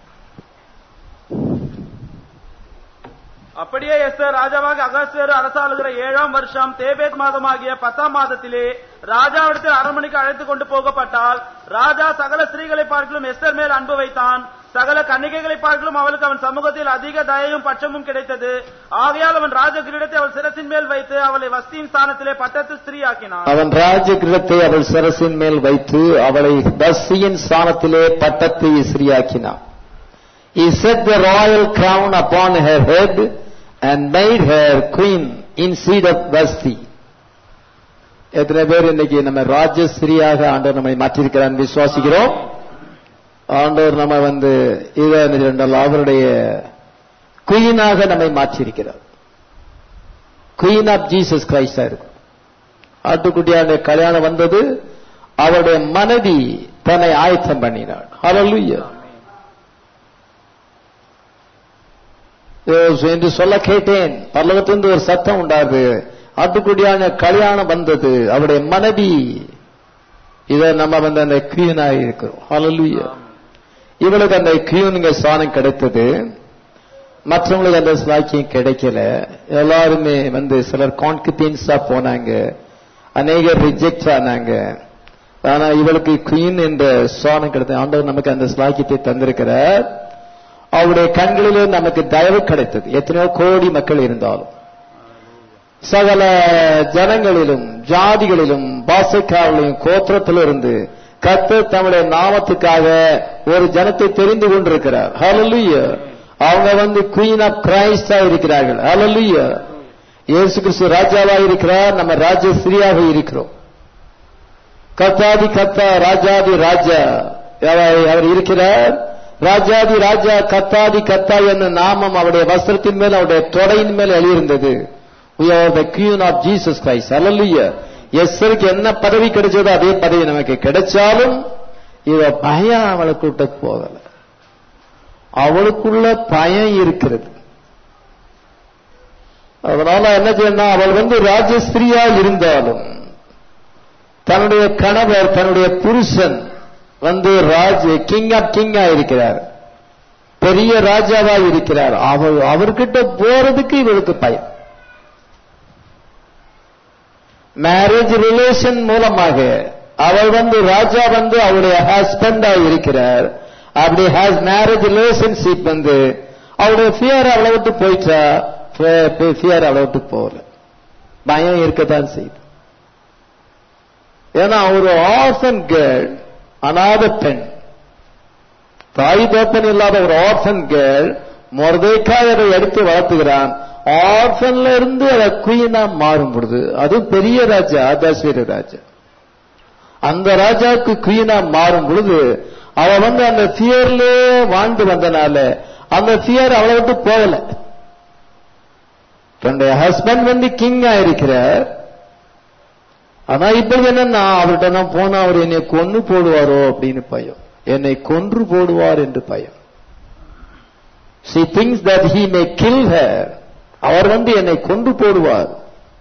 அப்படியே எஸ்தர் ராஜாவாக அகஸ்வேரு அரசாளுகிற ஏழாம் வருஷம் தேபேத் மாதமாகிய பத்தாம் மாதத்திலே ராஜாவிடத்தில் அரண்மனைக்கு அழைத்துக் கொண்டு போகப்பட்டால் ராஜா சகல ஸ்திரீகளை பார்க்கலும் எஸ்தர் மேல் அன்பு வைத்தான் சகல கன்னிகைகளை பார்க்கலும் அவளுக்கு அவன் சமூகத்தில் அதிக தயவும் பட்சமும் கிடைத்தது ஆகையால் அவன் ராஜ கிரீடத்தை அவள் சிரசின் மேல் வைத்து அவளை வஸ்தியின் ஸ்தானத்திலே பட்டத்து ஸ்திரீயாக்கினான் அவன் ராஜ கிரீடத்தை அவள் சரசின் மேல் வைத்து அவளை பஸ்தியின் ஸ்தானத்திலே பட்டத்தை இஸ்ரியாக்கினான் He set the royal crown upon her head and made her queen instead of Vasti. எத்தனை பேர் இன்னைக்கு நம்ம ராஜஸ்ரீயாக ஆண்டவர் நம்மை மாற்றிருக்கிறான் விசுவாசிக்கிறோம் ஆண்டவர் நம்ம வந்து இதை என்றால் அவருடைய குயினாக நம்மை மாற்றிருக்கிறார் குயின் ஆஃப் ஜீசஸ் கிரைஸ்டா இருக்கும் ஆட்டுக்குட்டியான கல்யாணம் வந்தது அவருடைய மனைவி தன்னை ஆயத்தம் பண்ணினாள் ஹalleluya என்று சொல்ல கேட்டேன் பல்லவத்திலிருந்து ஒரு சத்தம் உண்டாது ஆட்டுக்குடியான கல்யாணம் வந்தது அவருடைய மனைவி இத நம்ம வந்து அந்த கியூனாக இருக்கிறோம் ஹalleluya இவளுக்கு அந்த கியூனுங்க ஸ்தானம் கிடைத்தது மற்றவங்களுக்கு அந்த ஸ்லாக்கியம் கிடைக்கல எல்லாருமே வந்து சிலர் கான்கிபியன்ஸா போனாங்க அநேகர் ரிஜெக்ட் ஆனாங்க ஆனா இவளுக்கு குயின் என்ற ஸ்தானம் கிடைத்தது ஆண்டவர் நமக்கு அந்த ஸ்லாக்கியத்தை தந்திருக்கிறார் அவருடைய கண்களிலே நமக்கு தயவு கிடைத்தது எத்தனையோ கோடி மக்கள் இருந்தாலும் சகல ஜனங்களிலும் ஜாதிகளிலும் பாசைக்காரர்களையும் கோத்திரத்திலிருந்து கர்த்தர் தம்முடைய நாமத்துக்காக ஒரு ஜனத்தை தெரிந்து கொண்டிருக்கிறார் ஹalleluya அவங்க வந்து குயின் ஆஃப் கிரைஸ்டா இருக்கிறார்கள் ஹalleluya இயேசு கிறிஸ்து ராஜாவா இருக்கிறார் நம்ம ராஜஸ்ரீயாக இருக்கிறோம் கத்தாதி கத்தா ராஜாதி ராஜா அவர் அவர் இருக்கிறார் ராஜாதி ராஜா கத்தாதி கத்தா என்ற நாமம் அவருடைய வஸ்திரத்தின் மேல் அவருடைய தொடையின் மேல் எழுதியிருந்தது we are the queen of jesus christ hallelujah எஸ்ஸருக்கு என்ன பதவி கிடைச்சதோ அதே பதவி நமக்கு கிடைச்சாலும் இவ பயம் அவளுக்கு விட்டு போகல அவளுக்குள்ள பயம் இருக்கிறது அதனால என்ன செய்யணும் அவள் வந்து ராஜஸ்திரியா இருந்தாலும் தன்னுடைய கணவர் தன்னுடைய புருஷன் வந்து ராஜ் கிங் ஆஃப் கிங்கா இருக்கிறார் பெரிய ராஜாவா இருக்கிறார் அவர் அவர்கிட்ட போறதுக்கு இவருக்கு பயம் மேரேஜ் ரிலேஷன் மூலமாக அவள் வந்து ராஜா வந்து அவருடைய ஹஸ்பண்டா இருக்கிறார் அப்படி மேரேஜ் ரிலேஷன்ஷிப் வந்து அவருடைய ஃபியர் அவளை விட்டு போயிட்டா ஃபியர் அவளை விட்டு போகல பயம் இருக்கத்தான் செய்யுது ஏன்னா ஒரு ஆர்ஃபன் கேர்ள் அநாத பெண் தாய் தோப்பன் இல்லாத ஒரு ஆர்ஃபன் கேர்ள் மொரதைக்காய் அதை எடுத்து வளர்த்துகிறான் ஆர்ஃபன்ல இருந்து அதை குயினா மாறும் பொழுது அது பெரிய ராஜா ஆதாஸ்வர ராஜா அந்த ராஜாவுக்கு குயினா மாறும் பொழுது அவ வந்து அந்த ஃபியர்லே வாழ்ந்து வந்தனால அந்த ஃபியர் அவளை விட்டு போகல தன்னுடைய ஹஸ்பண்ட் வந்து கிங்கா இருக்கிறார் ஆனா இப்பொழுது என்னன்னா அவர்கிட்ட நான் போனா அவர் என்னை கொன்னு போடுவாரோ அப்படின்னு பயம் என்னை கொன்று போடுவார் என்று பயம் she thinks that he may kill her அவர் வந்து என்னை கொன்று போடுவார்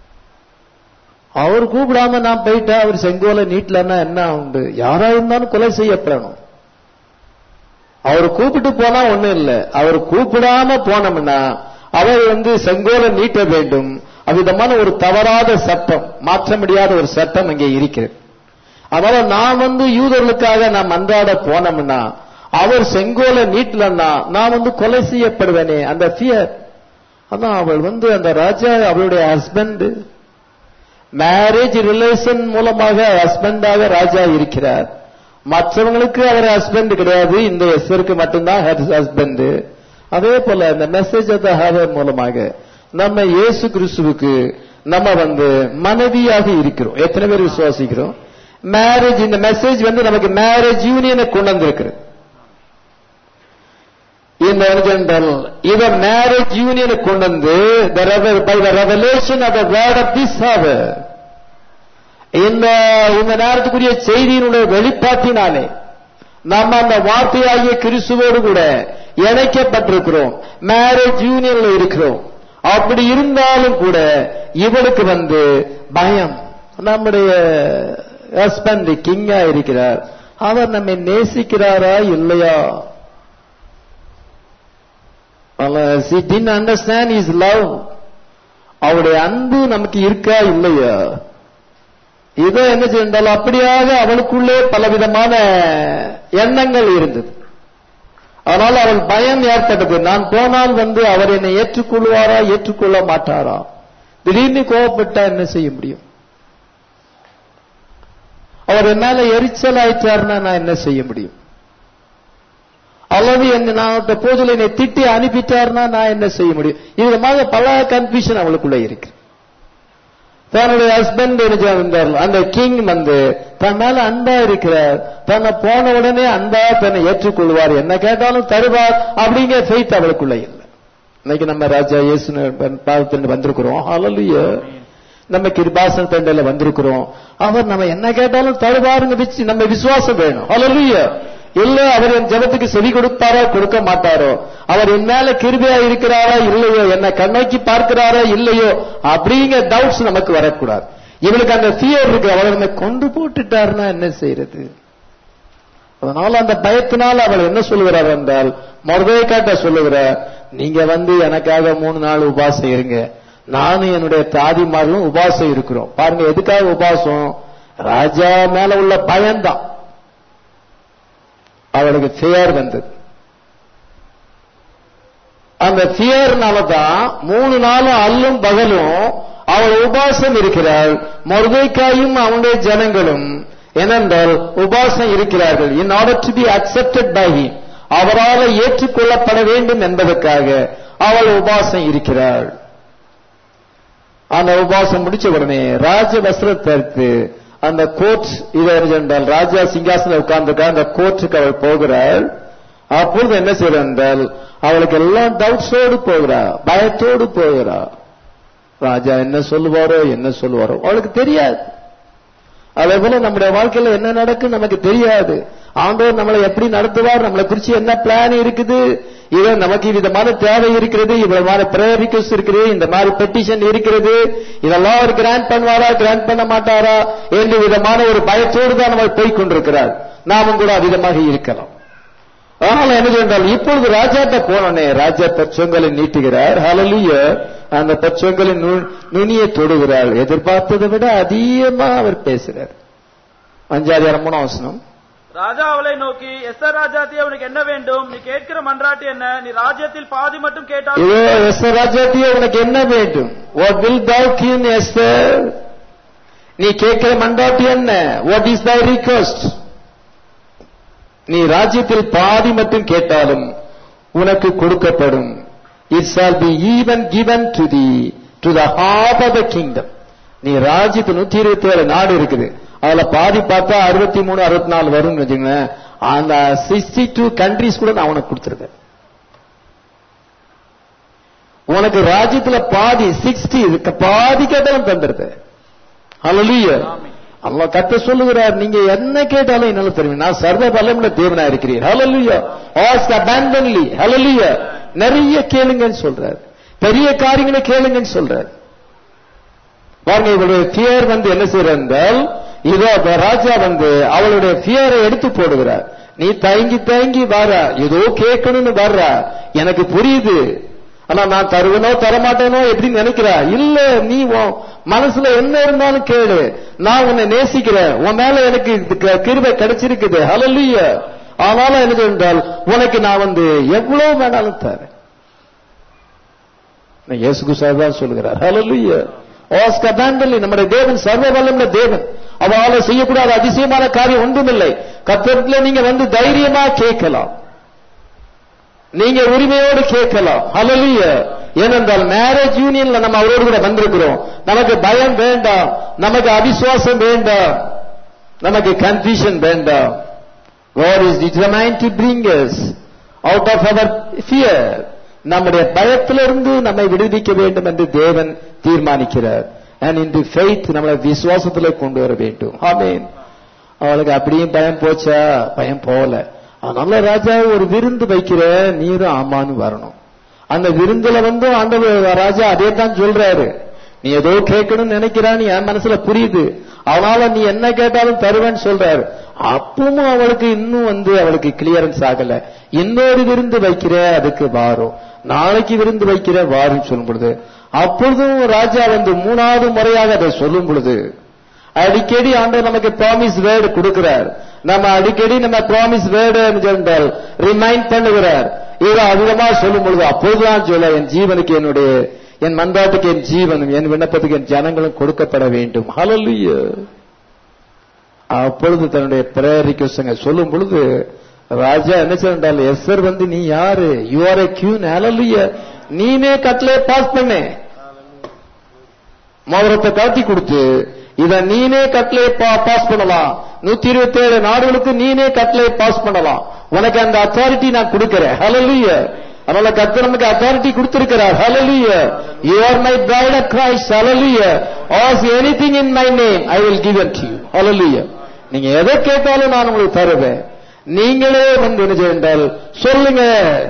அவர் கூப்பிடாம நான் போயிட்டா அவர் செங்கோல நீட்லன்னா என்ன உண்டு யாரா இருந்தாலும் கொலை செய்யப்படணும் அவர் கூப்பிட்டு போனா ஒண்ணும் இல்ல அவர் கூப்பிடாம போனோம்னா அவர் வந்து செங்கோல நீட்ட வேண்டும் அவ்விதமான ஒரு தவறாத சட்டம் மாற்ற முடியாத ஒரு சட்டம் அங்கே இருக்கிறது அதனால நான் வந்து யூதர்களுக்காக நான் மன்றாட போனோம்னா அவர் செங்கோல நீட்டலன்னா நான் வந்து கொலை செய்யப்படுவேனே அந்த ஃபியர் அதான் அவள் வந்து அந்த ராஜா அவளுடைய ஹஸ்பண்ட் மேரேஜ் ரிலேஷன் மூலமாக ஹஸ்பண்டாக ராஜா இருக்கிறார் மற்றவங்களுக்கு அவர் ஹஸ்பண்ட் கிடையாது இந்த எஸ்வருக்கு மட்டும்தான் ஹஸ்பண்ட் அதே போல இந்த மெசேஜ் ஆஃப் த ஹவர் மூலமாக நம்ம இயேசு கிறிஸ்துவுக்கு நம்ம வந்து மனைவியாக இருக்கிறோம் எத்தனை பேர் விசுவாசிக்கிறோம் மேரேஜ் இந்த மெசேஜ் வந்து நமக்கு மேரேஜ் யூனியனை கொண்டு வந்திருக்கிறது இந்த ஒரிஜினல் இத மேரேஜ் யூனியனை கொண்டு வந்து by the revelation of the word of this hour இந்த இந்த நேரத்துக்குரிய செய்தியினுடைய வெளிப்பாட்டினாலே நம்ம அந்த வார்த்தையாகிய கிறிஸ்துவோடு கூட இணைக்கப்பட்டிருக்கிறோம் மேரேஜ் யூனியன்ல இருக்கிறோம் அப்படி இருந்தாலும் கூட இவளுக்கு வந்து பயம் நம்முடைய ஹஸ்பண்ட் கிங்கா இருக்கிறார் அவர் நம்மை நேசிக்கிறாரா இல்லையா she didn't understand is love அவருடைய அன்பு நமக்கு இருக்கா இல்லையா இதோ என்ன செய்தால் அப்படியாக அவளுக்குள்ளே பலவிதமான எண்ணங்கள் இருந்தது அதனால் அவள் பயம் ஏற்பட்டது நான் போனால் வந்து அவர் என்னை ஏற்றுக்கொள்வாரா ஏற்றுக்கொள்ள மாட்டாரா திடீர்னு கோவப்பட்டா என்ன செய்ய முடியும் அவர் என் மேல எரிச்சல் ஆயிட்டாருன்னா நான் என்ன செய்ய முடியும் அல்லது என்ன நான் போதில் என்னை திட்டி அனுப்பிட்டாருன்னா நான் என்ன செய்ய முடியும் இது மாதிரி பல கன்ஃபியூஷன் அவளுக்குள்ள இருக்கு தன்னுடைய ஹஸ்பண்ட் இருந்தார் அந்த கிங் வந்து தன் மேல அன்பா இருக்கிறார் தன்னை போன உடனே அன்பா தன்னை ஏற்றுக்கொள்வார் என்ன கேட்டாலும் தருவார் அப்படிங்கிற ஃபெய்த் அவளுக்குள்ள இல்லை இன்னைக்கு நம்ம ராஜா இயேசு பாதத்தில் வந்திருக்கிறோம் ஹalleluya நம்ம கிருபாசன் தண்டையில வந்திருக்கிறோம் அவர் நம்ம என்ன கேட்டாலும் தருவாருங்க வச்சு நம்ம விசுவாசம் வேணும் ஹalleluya இல்ல அவர் என் ஜபத்துக்கு செவி கொடுப்பாரோ கொடுக்க மாட்டாரோ அவர் என் மேல கிருபையா இருக்கிறாரா இல்லையோ என்ன கண்ணோக்கி பார்க்கிறாரா இல்லையோ அப்படிங்கிற டவுட்ஸ் நமக்கு வரக்கூடாது இவளுக்கு அந்த ஃபியர் இருக்கு அவளை நம்ம கொண்டு போட்டுட்டாருன்னா என்ன செய்யறது அதனால அந்த பயத்தினால் அவள் என்ன சொல்லுகிறார் என்றால் மொரதையை காட்ட சொல்லுகிறார் நீங்க வந்து எனக்காக மூணு நாள் உபாசம் இருங்க நானும் என்னுடைய தாதிமார்களும் உபாசம் இருக்கிறோம் பாருங்க எதுக்காக உபாசம் ராஜா மேல உள்ள பயம்தான் அவளுக்கு ஃபியர் வந்தது அந்த ஃபியர்னால தான் மூணு நாளும் அல்லும் பகலும் அவள் உபாசம் இருக்கிறாள் மொர்தைக்காயும் அவனுடைய ஜனங்களும் ஏனென்றால் உபாசம் இருக்கிறார்கள் in order to be accepted by him அவரால் ஏற்றுக்கொள்ளப்பட வேண்டும் என்பதற்காக அவள் உபாசம் இருக்கிறாள் அந்த உபாசம் முடிச்ச உடனே ராஜ வஸ்திரத்தை எடுத்து அந்த கோர்ட் இதை என்றால் ராஜா சிங்காசனம் உட்கார்ந்துருக்கா அந்த கோர்ட்டுக்கு அவள் போகிறாள் அப்பொழுது என்ன செய்யறாள் என்றால் அவளுக்கு எல்லாம் டவுட்ஸோடு போகிறா பயத்தோடு போகிறா ராஜா என்ன சொல்லுவாரோ என்ன சொல்லுவாரோ அவளுக்கு தெரியாது அதே போல நம்முடைய வாழ்க்கையில என்ன நடக்கும் நமக்கு தெரியாது ஆண்டவர் நம்மளை எப்படி நடத்துவார் நம்மளை குறிச்சு என்ன பிளான் இருக்குது இவன் நமக்கு விதமான தேவை இருக்கிறது இவ்வளவான பிரேயர் ரிக்வஸ்ட் இருக்குது இந்த மாதிரி பெட்டிஷன் இருக்கிறது இதெல்லாம் அவர் கிராண்ட் பண்ணுவாரா கிராண்ட் பண்ண மாட்டாரா என்று விதமான ஒரு பயத்தோடு தான் நம்ம போய் கொண்டிருக்கிறார் நாமும் கூட அவ்விதமாக இருக்கலாம் ஆனால் என்ன என்றால் இப்பொழுது ராஜாட்ட போனோனே ராஜா பச்சொங்கலை நீட்டுகிறார் ஹalleluya அந்த பச்சொங்கலின் நு- நுனியை தொடுகிறார் எதிர்பார்த்ததை விட அதிகமா அவர் பேசுறார் அஞ்சாவது மூணாம் வசனம் ராஜா அவளை நோக்கி எஸ்தர் ராஜாத்தி அவனுக்கு என்ன வேண்டும் நீ கேட்கிற மன்றாட்டு என்ன நீ ராஜ்யத்தில் பாதி மட்டும் கேட்டால் இதோ எஸ்தர் ராஜாத்தியே உனக்கு என்ன வேண்டும் what will thou king Esther நீ கேட்கிற மண்டாட்டி என்ன வாட் இஸ் thy ரிக்வஸ்ட் நீ ராஜ்யத்தில் பாதி மட்டும் கேட்டாலும் உனக்கு கொடுக்கப்படும் it shall be even given to thee to the half of the kingdom நீ ராஜ்யத்து நூத்தி இருபத்தி ஏழு நாடு இருக்குது அதுல பாதி பார்த்தா அறுபத்தி மூணு அறுபத்தி நாலு வரும்னு வச்சுங்களேன் அந்த சிக்ஸ்டி டூ கண்ட்ரிஸ் கூட நான் உனக்கு கொடுத்துருக்கேன் உனக்கு ராஜ்யத்துல பாதி சிக்ஸ்டி பாதி கேட்டாலும் தந்துருது ஹalleluya அல்லாஹ் கத்த சொல்லுகிறார் நீங்க என்ன கேட்டாலும் என்னால தெரியும் நான் சர்வ பலமுள்ள தேவனா இருக்கிறேன் ஹalleluya ஆஸ்க் abundantly ஹalleluya நிறைய கேளுங்கன்னு சொல்றார் பெரிய காரியங்களை கேளுங்கன்னு சொல்றார் பாருங்க இவளுடைய ஃபியர் வந்து என்ன செய்யற என்றால் இதோ அந்த ராஜா வந்து அவளுடைய ஃபியரை எடுத்து போடுகிறார் நீ தயங்கி தயங்கி வர ஏதோ கேட்கணும்னு வர்ற எனக்கு புரியுது ஆனா நான் தருவனோ தரமாட்டேனோ எப்படி நினைக்கிறா இல்ல நீ உன் மனசுல என்ன இருந்தாலும் கேளு நான் உன்னை நேசிக்கிறேன் உன் மேல எனக்கு க- கிருபை கிடைச்சிருக்குது ஹalleluya ஆனாலும் என்ன என்றால் உனக்கு நான் வந்து எவ்வளவு வேணாலும் தரேன் நான் இயேசு கிறிஸ்து தான் சொல்லுகிறார் ஹalleluya ஆஸ்க் abundantly நம்முடைய தேவன் சர்வ வல்லமுள்ள தேவன் அவரால செய்யக்கூடாத அதிசயமான காரியம் ஒன்றுமில்லை கத்தத்துல நீங்க வந்து தைரியமா கேட்கலாம் நீங்க உரிமையோடு கேட்கலாம் ஹalleluya ஏனென்றால் மேரேஜ் யூனியன்ல நம்ம அவரோடு கூட வந்திருக்கிறோம் நமக்கு பயம் வேண்டாம் நமக்கு அவிசுவாசம் வேண்டாம் நமக்கு கன்ஃபியூஷன் வேண்டாம் God is determined to bring us out of our fear நம்முடைய பயத்திலிருந்து நம்மை விடுவிக்க வேண்டும் என்று தேவன் தீர்மானிக்கிறார் and into faith நம்மளை விசுவாசத்துல கொண்டு வர வேண்டும் ஆமென் அவளுக்கு அப்படியும் பயம் போச்சா பயம் போல அதனால ராஜா ஒரு விருந்து வைக்கிற நீரும் ஆமான்னு வரணும் அந்த விருந்துல வந்து ஆண்டவர் ராஜா அதே தான் சொல்றாரு நீ ஏதோ கேட்கணும்னு நினைக்கிறா நீ என் மனசுல புரியுது அதனால நீ என்ன கேட்டாலும் தருவேன்னு சொல்றாரு அப்பவும் அவளுக்கு இன்னும் வந்து அவளுக்கு கிளியரன்ஸ் ஆகல இன்னொரு விருந்து வைக்கிற அதுக்கு வாரும் நாளைக்கு விருந்து வைக்கிற வாரும் சொல்லும் பொழுது அப்பொழுதும் ராஜா வந்து மூணாவது முறையாக அதை சொல்லும் பொழுது அடிக்கடி ஆண்டவர் நமக்கு ப்ராமிஸ் வேர்டு கொடுக்கிறார் நம்ம அடிக்கடி நம்ம ப்ராமிஸ் வேர்டு என்றால் ரிமைண்ட் பண்ணுகிறார் இதை அதிகமா சொல்லும் பொழுது அப்போதுதான் சொல்ல என் ஜீவனுக்கு என்னுடைய என் மன்றாட்டுக்கு என் ஜீவனும் என் விண்ணப்பத்துக்கு என் ஜனங்களும் கொடுக்கப்பட வேண்டும் ஹalleluya அப்பொழுது தன்னுடைய பிரேயர் ரிக்வெஸ்ட் சொல்லும் பொழுது ராஜா என்ன சொன்னால் எஸ்ஸர் வந்து நீ யாரு யூ ஆர் ஏ கியூன் ஹalleluya நீனே கட்டளை பாஸ் பண்ணு மோதிரத்தை காட்டி கொடுத்து இத நீனே கட்டளை பாஸ் பண்ணலாம் நூத்தி இருபத்தி ஏழு நாடுகளுக்கு நீனே கட்டளை பாஸ் பண்ணலாம் உனக்கு அந்த அத்தாரிட்டி நான் கொடுக்கிறேன் ஹalleluya அதனால கர்த்தர் நமக்கு அத்தாரிட்டி கொடுத்திருக்கிறார் ஹalleluya you are my bride of christ hallelujah ask anything in my name i will give it to you hallelujah நீங்க எதை கேட்டாலும் நான் உங்களுக்கு தருவேன் நீங்களே வந்து என்ன செய்தால் சொல்லுங்க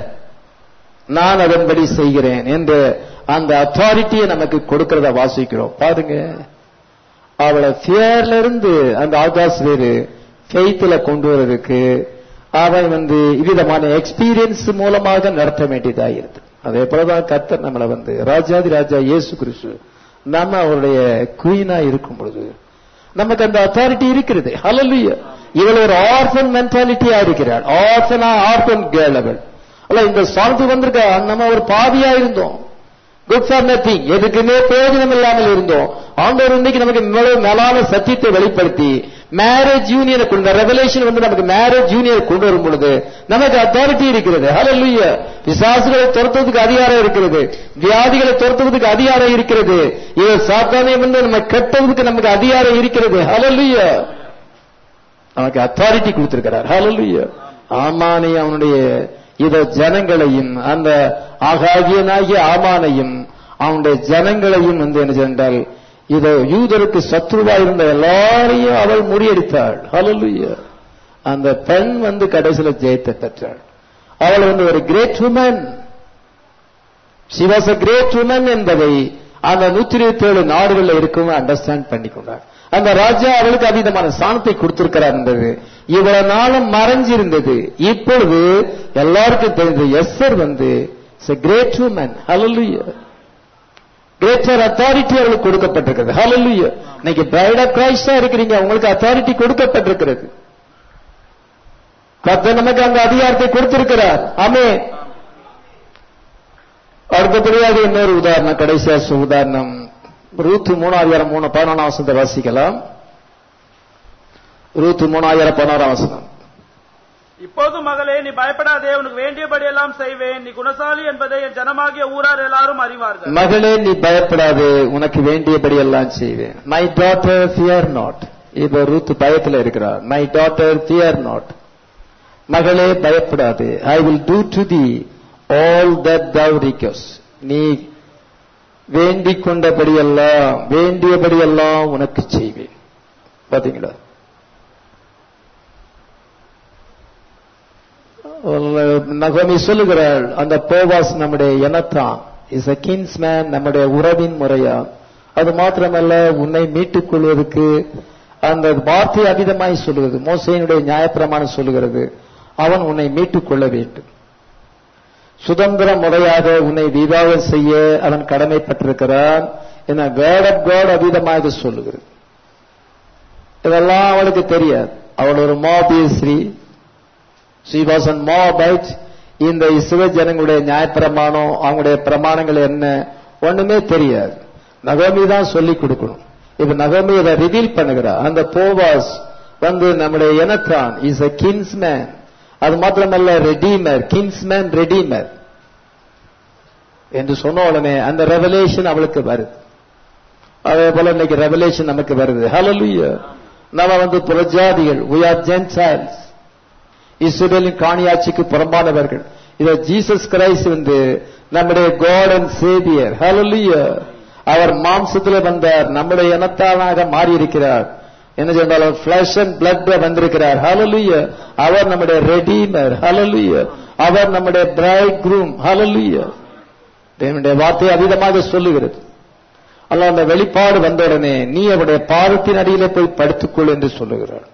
நான் அதன்படி செய்கிறேன் என்று அந்த அத்தாரிட்டியை நமக்கு கொடுக்கிறத வாசிக்கிறோம் பாருங்க அவளை ஃபியர்ல இருந்து அந்த ஆகாஷ் வேறு ஃபெய்த்ல கொண்டு வர்றதுக்கு அவன் வந்து விதமான எக்ஸ்பீரியன்ஸ் மூலமாக நடத்த வேண்டியதா இருக்கு அதே போலதான் கர்த்தர் நம்மளை வந்து ராஜாதி ராஜா இயேசு கிறிஸ்து நம்ம அவருடைய குயினா இருக்கும் பொழுது நமக்கு அந்த அத்தாரிட்டி இருக்கிறது ஹalleluya இவள் ஒரு ஆர்ஃபன் மென்டாலிட்டியா இருக்கிறாள் ஆர்ஃபனா ஆர்ஃபன் கேர்ள் அவள் அல்ல இந்த சாங்கு வந்திருக்க நம்ம ஒரு பாவியா இருந்தோம் குட் ஃபார் நத்திங் எதுக்குமே பிரயோஜனம் இல்லாமல் இருந்தோம் ஆண்டவர் இன்னைக்கு நமக்கு இவ்வளவு மேலான சத்தியத்தை வெளிப்படுத்தி மேரேஜ் யூனியனை கொண்டு ரெவலேஷன் வந்து நமக்கு மேரேஜ் யூனியனை கொண்டு வரும் பொழுது நமக்கு அத்தாரிட்டி இருக்கிறது ஹalleluya பிசாசுகளை துரத்துவதற்கு அதிகாரம் இருக்கிறது வியாதிகளை துரத்துவதற்கு அதிகாரம் இருக்கிறது இது சாத்தானை வந்து நம்ம கட்டுவதற்கு நமக்கு அதிகாரம் இருக்கிறது ஹalleluya நமக்கு அத்தாரிட்டி கொடுத்திருக்கிறார் ஹalleluya ஆமானை அவனுடைய இத ஜனங்களையும் அந்த ஆகாகியனாகிய ஆமானையும் அவனுடைய ஜனங்களையும் வந்து என்ன சென்றால் இத யூதருக்கு சத்ருவா இருந்த எல்லாரையும் அவள் முறியடித்தாள் ஹalleluya அந்த பெண் வந்து கடைசியில ஜெயத்தை பெற்றாள் அவள் வந்து ஒரு great woman she was a great woman என்பதை அந்த நூத்தி இருபத்தி ஏழு நாடுகளில் இருக்கவங்க அண்டர்ஸ்டாண்ட் பண்ணி கொண்டார் அந்த ராஜா அவளுக்கு அதீதமான ஸ்தானத்தை கொடுத்திருக்கிறார் என்பது இவ்வளவு நாளும் மறைஞ்சிருந்தது இப்பொழுது எல்லாருக்கும் தெரிந்த எஸ்ஸர் வந்து கிரேட் உமன் ஹalleluya கிரேட்டர் அத்தாரிட்டி அவளுக்கு கொடுக்கப்பட்டிருக்கிறது ஹalleluya இன்னைக்கு பிரைட் ஆஃப் கிரைஸ்டா இருக்கிறீங்க உங்களுக்கு அத்தாரிட்டி கொடுக்கப்பட்டிருக்கிறது கர்த்தர் நமக்கு அந்த அதிகாரத்தை கொடுத்திருக்கிறார் ஆமே அடுத்தபடியாக இன்னொரு உதாரணம் கடைசியா சொல் உதாரணம் ரூத்து மூணாயிரம் மூணு பதினொன்றாம் வசனத்தை வாசிக்கலாம் ரூத்து மூணாயிரம் பதினோராம் வசனம் இப்போது மகளே நீ பயப்படாதே உனக்கு வேண்டியபடி எல்லாம் செய்வேன் நீ குணசாலி என்பதை என் ஜனமாகிய ஊரார் எல்லாரும் அறிவார்கள் மகளே நீ பயப்படாதே உனக்கு வேண்டியபடி எல்லாம் செய்வேன் மை டாட்டர் ஃபியர் நாட் இப்ப ரூத் பயத்துல இருக்கிறார் மை டாட்டர் ஃபியர் நாட் மகளே பயப்படாதே I will do to the all that thou request நீ வேண்டிக் கொண்டபடியெல்லாம் வேண்டியபடியெல்லாம் உனக்கு செய்வேன் பாத்தீங்களா நகோமி சொல்லுகிறாள் அந்த போவாஸ் நம்முடைய இனத்தான் இஸ் அ கின்ஸ்மேன் நம்முடைய உறவின் முறையா அது மாத்திரமல்ல உன்னை மீட்டுக் கொள்வதற்கு அந்த வார்த்தை அதிதமாய் சொல்லுகிறது மோசையினுடைய நியாயப்பிரமாணம் சொல்லுகிறது அவன் உன்னை மீட்டுக் கொள்ள வேண்டும் சுதந்திர முறையாக உன்னை விவாகம் செய்ய அவன் கடமைப்பட்டிருக்கிறான் என வேர்ட் ஆஃப் காட் அதீதமாக சொல்லுகிறது இதெல்லாம் அவளுக்கு தெரியாது அவள் ஒரு மாபியஸ்ரீ she was on Moabite இந்த இசுவ ஜனங்களுடைய நியாயப்பிரமாணம் அவங்களுடைய பிரமாணங்கள் என்ன ஒண்ணுமே தெரியாது நகோமி தான் சொல்லி கொடுக்கணும் இப்ப நகோமி இதை ரிவீல் பண்ணுகிறா அந்த போவாஸ் வந்து நம்முடைய இனத்தான் இஸ் a கின்ஸ்மேன் அது மாத்திரமல்ல ரெடீமர் கின்ஸ்மேன் ரெடீமர் என்று சொன்ன உடனே அந்த ரெவலேஷன் அவளுக்கு வருது அதே போல இன்னைக்கு ரெவலேஷன் நமக்கு வருது ஹalleluya நம்ம வந்து புரஜாதிகள் we are gentiles இஸ்ரேலின் காணியாட்சிக்கு புறம்பானவர்கள் இத ஜீசஸ் கிரைஸ்ட் வந்து நம்முடைய காட் அண்ட் சேவியர் ஹalleluya அவர் மாம்சத்திலே வந்தார் நம்முடைய இனத்தானாக மாறி இருக்கிறார் என்ன சொன்னாலும் பிளஷ் அண்ட் பிளட் வந்திருக்கிறார் ஹalleluya அவர் நம்முடைய ரெடீமர் ஹalleluya அவர் நம்முடைய பிரைட் க்ரூம் ஹalleluya தேவனுடைய வார்த்தை அதீதமாக சொல்லுகிறது அல்ல அந்த வெளிப்பாடு வந்தவுடனே நீ அவருடைய பாதத்தின் அடியிலே போய் படுத்துக்கொள் என்று சொல்லுகிறார்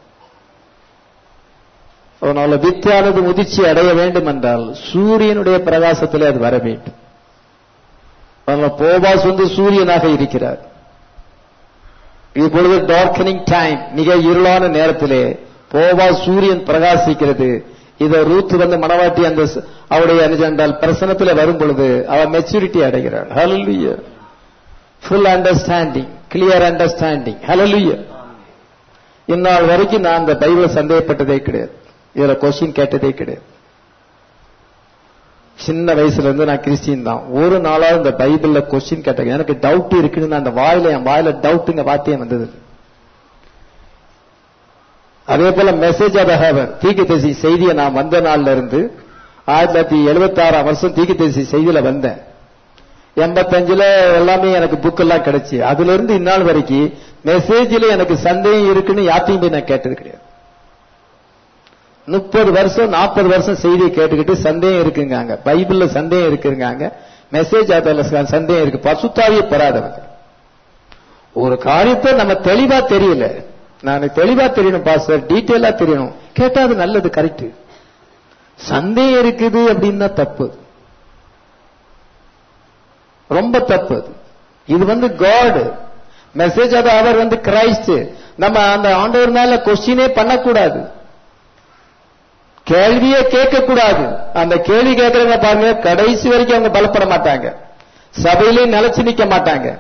அதனால வித்தியானது முதிர்ச்சி அடைய வேண்டும் என்றால் சூரியனுடைய பிரகாசத்திலே அது வர வேண்டும் அதனால போபாஸ் வந்து சூரியனாக இருக்கிறார் இப்பொழுது டார்க்கனிங் டைம் மிக இருளான நேரத்திலே போவா சூரியன் பிரகாசிக்கிறது இத ரூத் வந்து மணவாட்டி அந்த ச- அவருடைய என்றால் பிரசனத்துல வரும் பொழுது அவ மெச்சூரிட்டி அடைகிறாள் ஹalleluya ஃபுல் அண்டர்ஸ்டாண்டிங் கிளியர் அண்டர்ஸ்டாண்டிங் ஹalleluya இந்நாள் வரைக்கும் நான் அந்த பைபிளை சந்தேகப்பட்டதே கிடையாது இதுல கொஸ்டின் கேட்டதே கிடையாது சின்ன வயசுல இருந்து நான் கிறிஸ்டின் தான் ஒரு நாளாவது இந்த பைபிள்ல கொஸ்டின் கேட்டேன் எனக்கு டவுட் இருக்குன்னு நான் அந்த வாயில என் வாயில டவுட்டுங்க வார்த்தையே வந்தது இல்ல. அதே போல மெசேஜ் ஆஃப் ஹெவன் தீர்க்கதரிசி செய்தியை நான் வந்த நாள்ல இருந்து ஆயிரத்தி தொள்ளாயிரத்தி எழுபத்தி ஆறாம் வருஷம் தீர்க்கதரிசி செய்தியில வந்தேன் எண்பத்தஞ்சுல எல்லாமே எனக்கு புக் எல்லாம் கிடைச்சு அதுல இருந்து இந்நாள் வரைக்கும் மெசேஜ்ல எனக்கு சந்தேகம் இருக்குன்னு யாத்தையும் போய் நான் கேட்டது கிடையாது முப்பது வருஷம் நாற்பது வருஷம் செய்தியை கேட்டுக்கிட்டு சந்தேகம் இருக்குங்காங்க பைபிள்ல சந்தேகம் இருக்குங்காங்க மெசேஜ் அதில் சந்தேகம் இருக்கு பசுத்தாவியை பெறாதவங்க ஒரு காரியத்தை நம்ம தெளிவா தெரியல நான் தெளிவா தெரியணும் பாஸ்டர் டீட்டெயிலா தெரியணும் கேட்டா அது நல்லது கரெக்ட் சந்தேகம் இருக்குது அப்படின்னா தப்பு ரொம்ப தப்பு அது. இது வந்து காட் மெசேஜ் அது அவர் வந்து கிரைஸ்ட் நம்ம அந்த ஆண்டவர் மேல கொஸ்டினே பண்ணக்கூடாது கேள்வியே கேட்க கூடாது அந்த கேள்வி கேட்கறவங்க பாருங்க கடைசி வரைக்கும் அவங்க பலப்பட மாட்டாங்க சபையிலையும் நிலைச்சு நிக்க மாட்டாங்க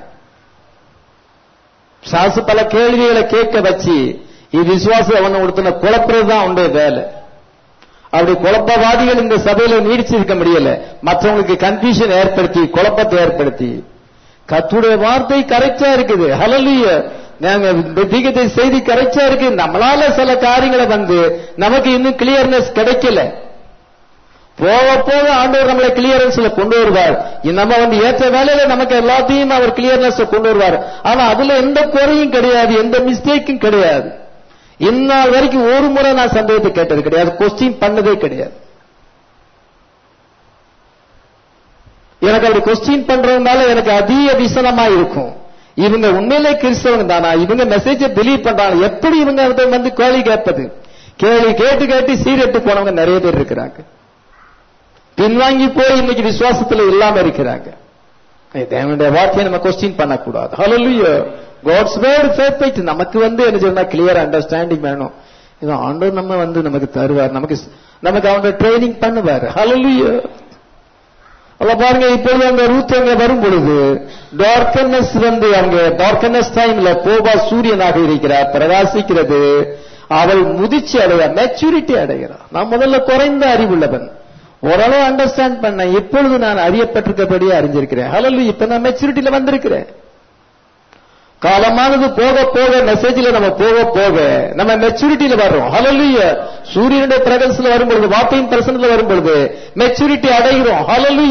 சாசு பல கேள்விகளை கேட்க வச்சு இது விசுவாசம் அவனை கொடுத்தன குழப்பறதுதான் அவனுடைய வேலை அப்படி குழப்பவாதிகள் இந்த சபையில நீடிச்சிருக்க முடியல மற்றவங்களுக்கு கன்ஃபியூஷன் ஏற்படுத்தி குழப்பத்தை ஏற்படுத்தி கத்துடைய வார்த்தை கரெக்டா இருக்குது ஹலலிய நாங்க இந்த தீகத்தை செய்தி கரெக்டா இருக்கு நம்மளால சில காரியங்களை வந்து நமக்கு இன்னும் கிளியர்னஸ் கிடைக்கல போக போக ஆண்டவர் நம்மளை கிளியரன்ஸ்ல கொண்டு வருவார் நம்ம வந்து ஏற்ற வேலையில நமக்கு எல்லாத்தையும் அவர் கிளியர்னஸ் கொண்டு வருவார் ஆனா அதுல எந்த குறையும் கிடையாது எந்த மிஸ்டேக்கும் கிடையாது இந்நாள் வரைக்கும் ஒரு முறை நான் சந்தேகத்தை கேட்டது கிடையாது கொஸ்டின் பண்ணதே கிடையாது எனக்கு அப்படி கொஸ்டின் பண்றதுனால எனக்கு அதிக விசனமா இருக்கும் இவங்க உண்மையிலே கிறிஸ்தவங்க தானா இவங்க மெசேஜ பிலீவ் பண்றாங்க எப்படி இவங்க அதை வந்து கேள்வி கேட்பது கேள்வி கேட்டு கேட்டு சீரட்டு போனவங்க நிறைய பேர் இருக்கிறாங்க பின்வாங்கி போய் இன்னைக்கு விசுவாசத்துல இல்லாம இருக்கிறாங்க தேவனுடைய வார்த்தையை நம்ம கொஸ்டின் பண்ணக்கூடாது ஹalleluya காட்ஸ் வேர்ட் ஃபேத் நமக்கு வந்து என்ன சொன்னா கிளியர் அண்டர்ஸ்டாண்டிங் வேணும் இது ஆண்டவர் நம்ம வந்து நமக்கு தருவார் நமக்கு நமக்கு அவங்க ட்ரைனிங் பண்ணுவார் ஹalleluya அல்ல பாருங்க இப்பொழுது அந்த ரூத் அங்க வரும் பொழுது டார்க்கனஸ் வந்து அவங்க டார்க்கனஸ் டைம்ல போபா சூரியனாக இருக்கிறார் பிரகாசிக்கிறது அவள் முதிர்ச்சி அடைய மெச்சூரிட்டி அடைகிறார் நான் முதல்ல குறைந்த அறிவுள்ளவன் ஓரளவு அண்டர்ஸ்டாண்ட் பண்ணேன் இப்பொழுது நான் அறியப்பட்டிருக்கபடியே அறிஞ்சிருக்கிறேன் ஹலோ இப்ப நான் மெச்சூரிட்டியில வந்திருக்கிறேன் காலமானது போக போக மெசேஜ்ல நம்ம போக போக நம்ம மெச்சூரிட்டியில வர்றோம் ஹலலுய சூரியனுடைய பிரகன்ஸ்ல வரும் பொழுது வார்த்தையின் பிரசனத்துல வரும் பொழுது மெச்சூரிட்டி அடைகிறோம் hallelujah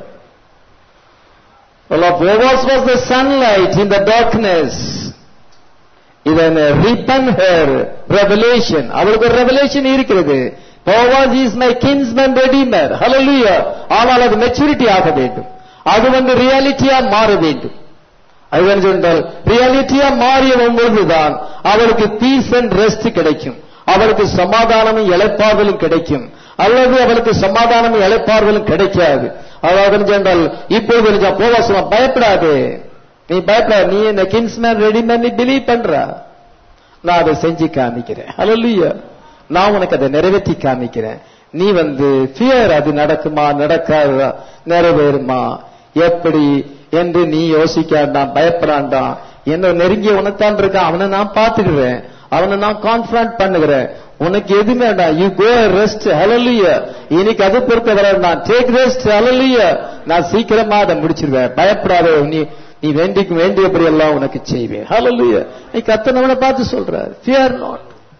Boaz was the sunlight in the darkness. இதன் ரிப்பன் ஹர் ரெவலேஷன் அவளுக்கு ஒரு ரெவலேஷன் இருக்கிறது Boaz is my kinsman redeemer. Hallelujah. ஆனால் அது மெச்சூரிட்டி ஆக வேண்டும் அது வந்து ரியாலிட்டியா மாற வேண்டும் அது என்ன சொன்னால் ரியாலிட்டியா மாறிய பொழுதுதான் அவளுக்கு பீஸ் அண்ட் ரெஸ்ட் கிடைக்கும் அவளுக்கு சமாதானமும் இழைப்பாறுதலும் கிடைக்கும் அல்லது அவளுக்கு சமாதானமும் இழைப்பாறுதலும் கிடைக்காது அதாவது சொன்னால் இப்பொழுது போவாசமா பயப்படாது நீ பயப்படாது நீ இந்த கிங்ஸ்மேன் ரெடிமேன் நீ பிலீவ் பண்ற நான் அதை செஞ்சு காமிக்கிறேன் அல்ல நான் உனக்கு அதை நிறைவேற்றி காமிக்கிறேன் நீ வந்து ஃபியர் அது நடக்குமா நடக்காதா நிறைவேறுமா எப்படி என்று நீ யோசிக்காண்டாம் பயப்படாண்டாம் என்ன நெருங்கிய உனத்தான் இருக்கான் அவனை நான் பார்த்துக்கிறேன் அவனை நான் கான்பிடன்ட் பண்ணுகிறேன் உனக்கு எதுவுமே வேண்டாம் யூ கோ ரெஸ்ட் ஹலலிய இன்னைக்கு அது பொறுத்த வர நான் டேக் ரெஸ்ட் ஹலலிய நான் சீக்கிரமா அதை முடிச்சிருவேன் பயப்படாத நீ நீ வேண்டிக்கு வேண்டியபடி எல்லாம் உனக்கு செய்வேன் ஹலலிய நீ கத்தனவனை பார்த்து சொல்றார் ஃபியர் நாட்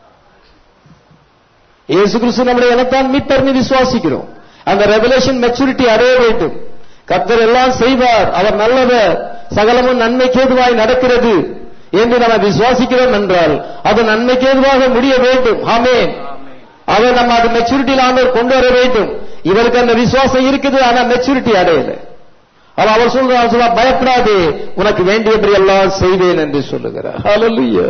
இயேசு கிறிஸ்து நம்முடைய எனத்தான் மீட்பர்னு விசுவாசிக்கிறோம் அந்த ரெவலேஷன் மெச்சூரிட்டி அடைய வேண்டும் கர்த்தர் எல்லாம் செய்வார் அவர் நல்லவர் சகலமும் நன்மைக்கு ஏதுவாய் நடக்கிறது என்று நம்ம விசுவாசிக்கிறோம் என்றால் அது நன்மைக்கு ஏதுவாக முடிய வேண்டும் ஆமேன் அதை நம்ம அது மெச்சூரிட்டியில் ஆண்டவர் கொண்டு வர வேண்டும் இவருக்கு அந்த விசுவாசம் இருக்குது ஆனா மெச்சூரிட்டி அடையல அவன் அவர் சொல்றான் சொல்ல பயப்படாது உனக்கு வேண்டியபடி எல்லாம் செய்வேன் என்று சொல்லுகிறார் ஹalleluya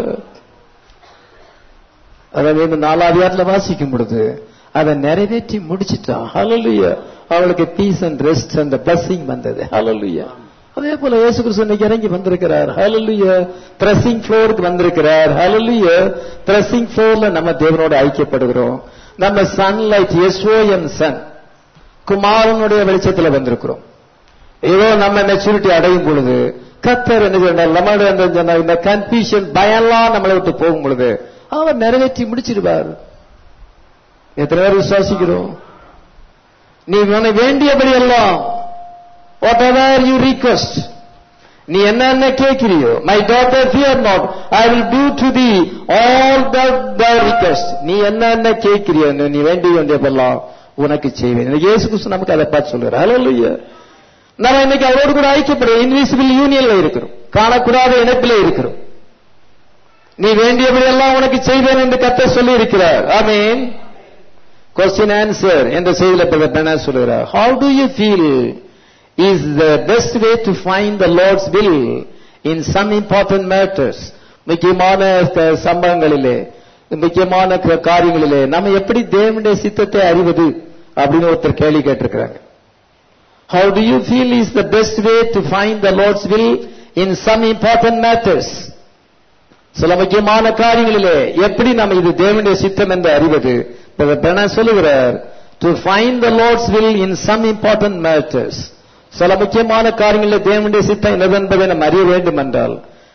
அதை வந்து நாலாவது வாசிக்கும் பொழுது அதை நிறைவேற்றி முடிச்சிட்டான் ஹalleluya அவளுக்கு பீஸ் அண்ட் ரெஸ்ட் அந்த பிளஸிங் வந்தது ஹalleluya அதே போல இயேசு கிறிஸ்து இன்னைக்கு இறங்கி வந்திருக்கிறார் ஹalleluya பிரசிங் ஃப்ளோருக்கு வந்திருக்கிறார் ஹalleluya பிரசிங் ஃப்ளோர்ல நம்ம தேவனோட ஐக்கியப்படுகிறோம் நம்ம சன்லைட் எஸ்ஓஎம் சன் குமாரனுடைய வெளிச்சத்துல வந்திருக்கிறோம் ஏதோ நம்ம மெச்சூரிட்டி அடையும் பொழுது கத்தர் என்ன சொன்னார் நம்மளுடைய அந்த இந்த கன்ஃபியூஷன் பயம்லாம் நம்மளை விட்டு போகும் பொழுது அவர் நிறைவேற்றி முடிச்சிருவார் எத்தனை பேர் விசுவாசிக்கிறோம் நீ உன வேண்டியபடி எல்லாம் வாட் எவர் யூ ரிக்வஸ்ட் நீ என்னென்ன கேட்கிறியோ my daughter fear not I will do to the all the request நீ என்னென்ன கேட்கிறியோ நீ வேண்டிய வேண்டியதெல்லாம் உனக்கு செய்வேன் இன்னைக்கு இயேசு கிறிஸ்து நமக்கு அதை பார்த்து சொல்றாரு ஹalleluya நம்ம இன்னைக்கு அவரோடு கூட ஐக்கியப்படுறோம் இன்விசிபிள் யூனியன்ல இருக்கிறோம் காணக்கூடாத இணைப்பில் இருக்கிறோம் நீ வேண்டியபடி எல்லாம் உனக்கு செய்வேன் என்று கத்த சொல்லி இருக்கிறார் ஆமீன் கொஸ்டின் ஆன்சர் என்ற செய்தியில் சொல்லுகிறார் how do you feel is the best way to find the Lord's will in some important matters முக்கியமான சம்பவங்களிலே முக்கியமான காரியங்களிலே நம்ம எப்படி தேவனுடைய சித்தத்தை அறிவது அப்படின்னு ஒருத்தர் கேள்வி கேட்டிருக்கிறாங்க how do you feel is the best way to find the Lord's will in some important matters சில முக்கியமான காரியங்களிலே எப்படி நம்ம இது தேவனுடைய சித்தம் என்று அறிவது சொல்லுகிறார் to find the Lord's will in some important matters சில முக்கியமான காரியங்களில் தேவனுடைய சித்தம் என்னது என்பதை நம்ம அறிய வேண்டும் என்றால்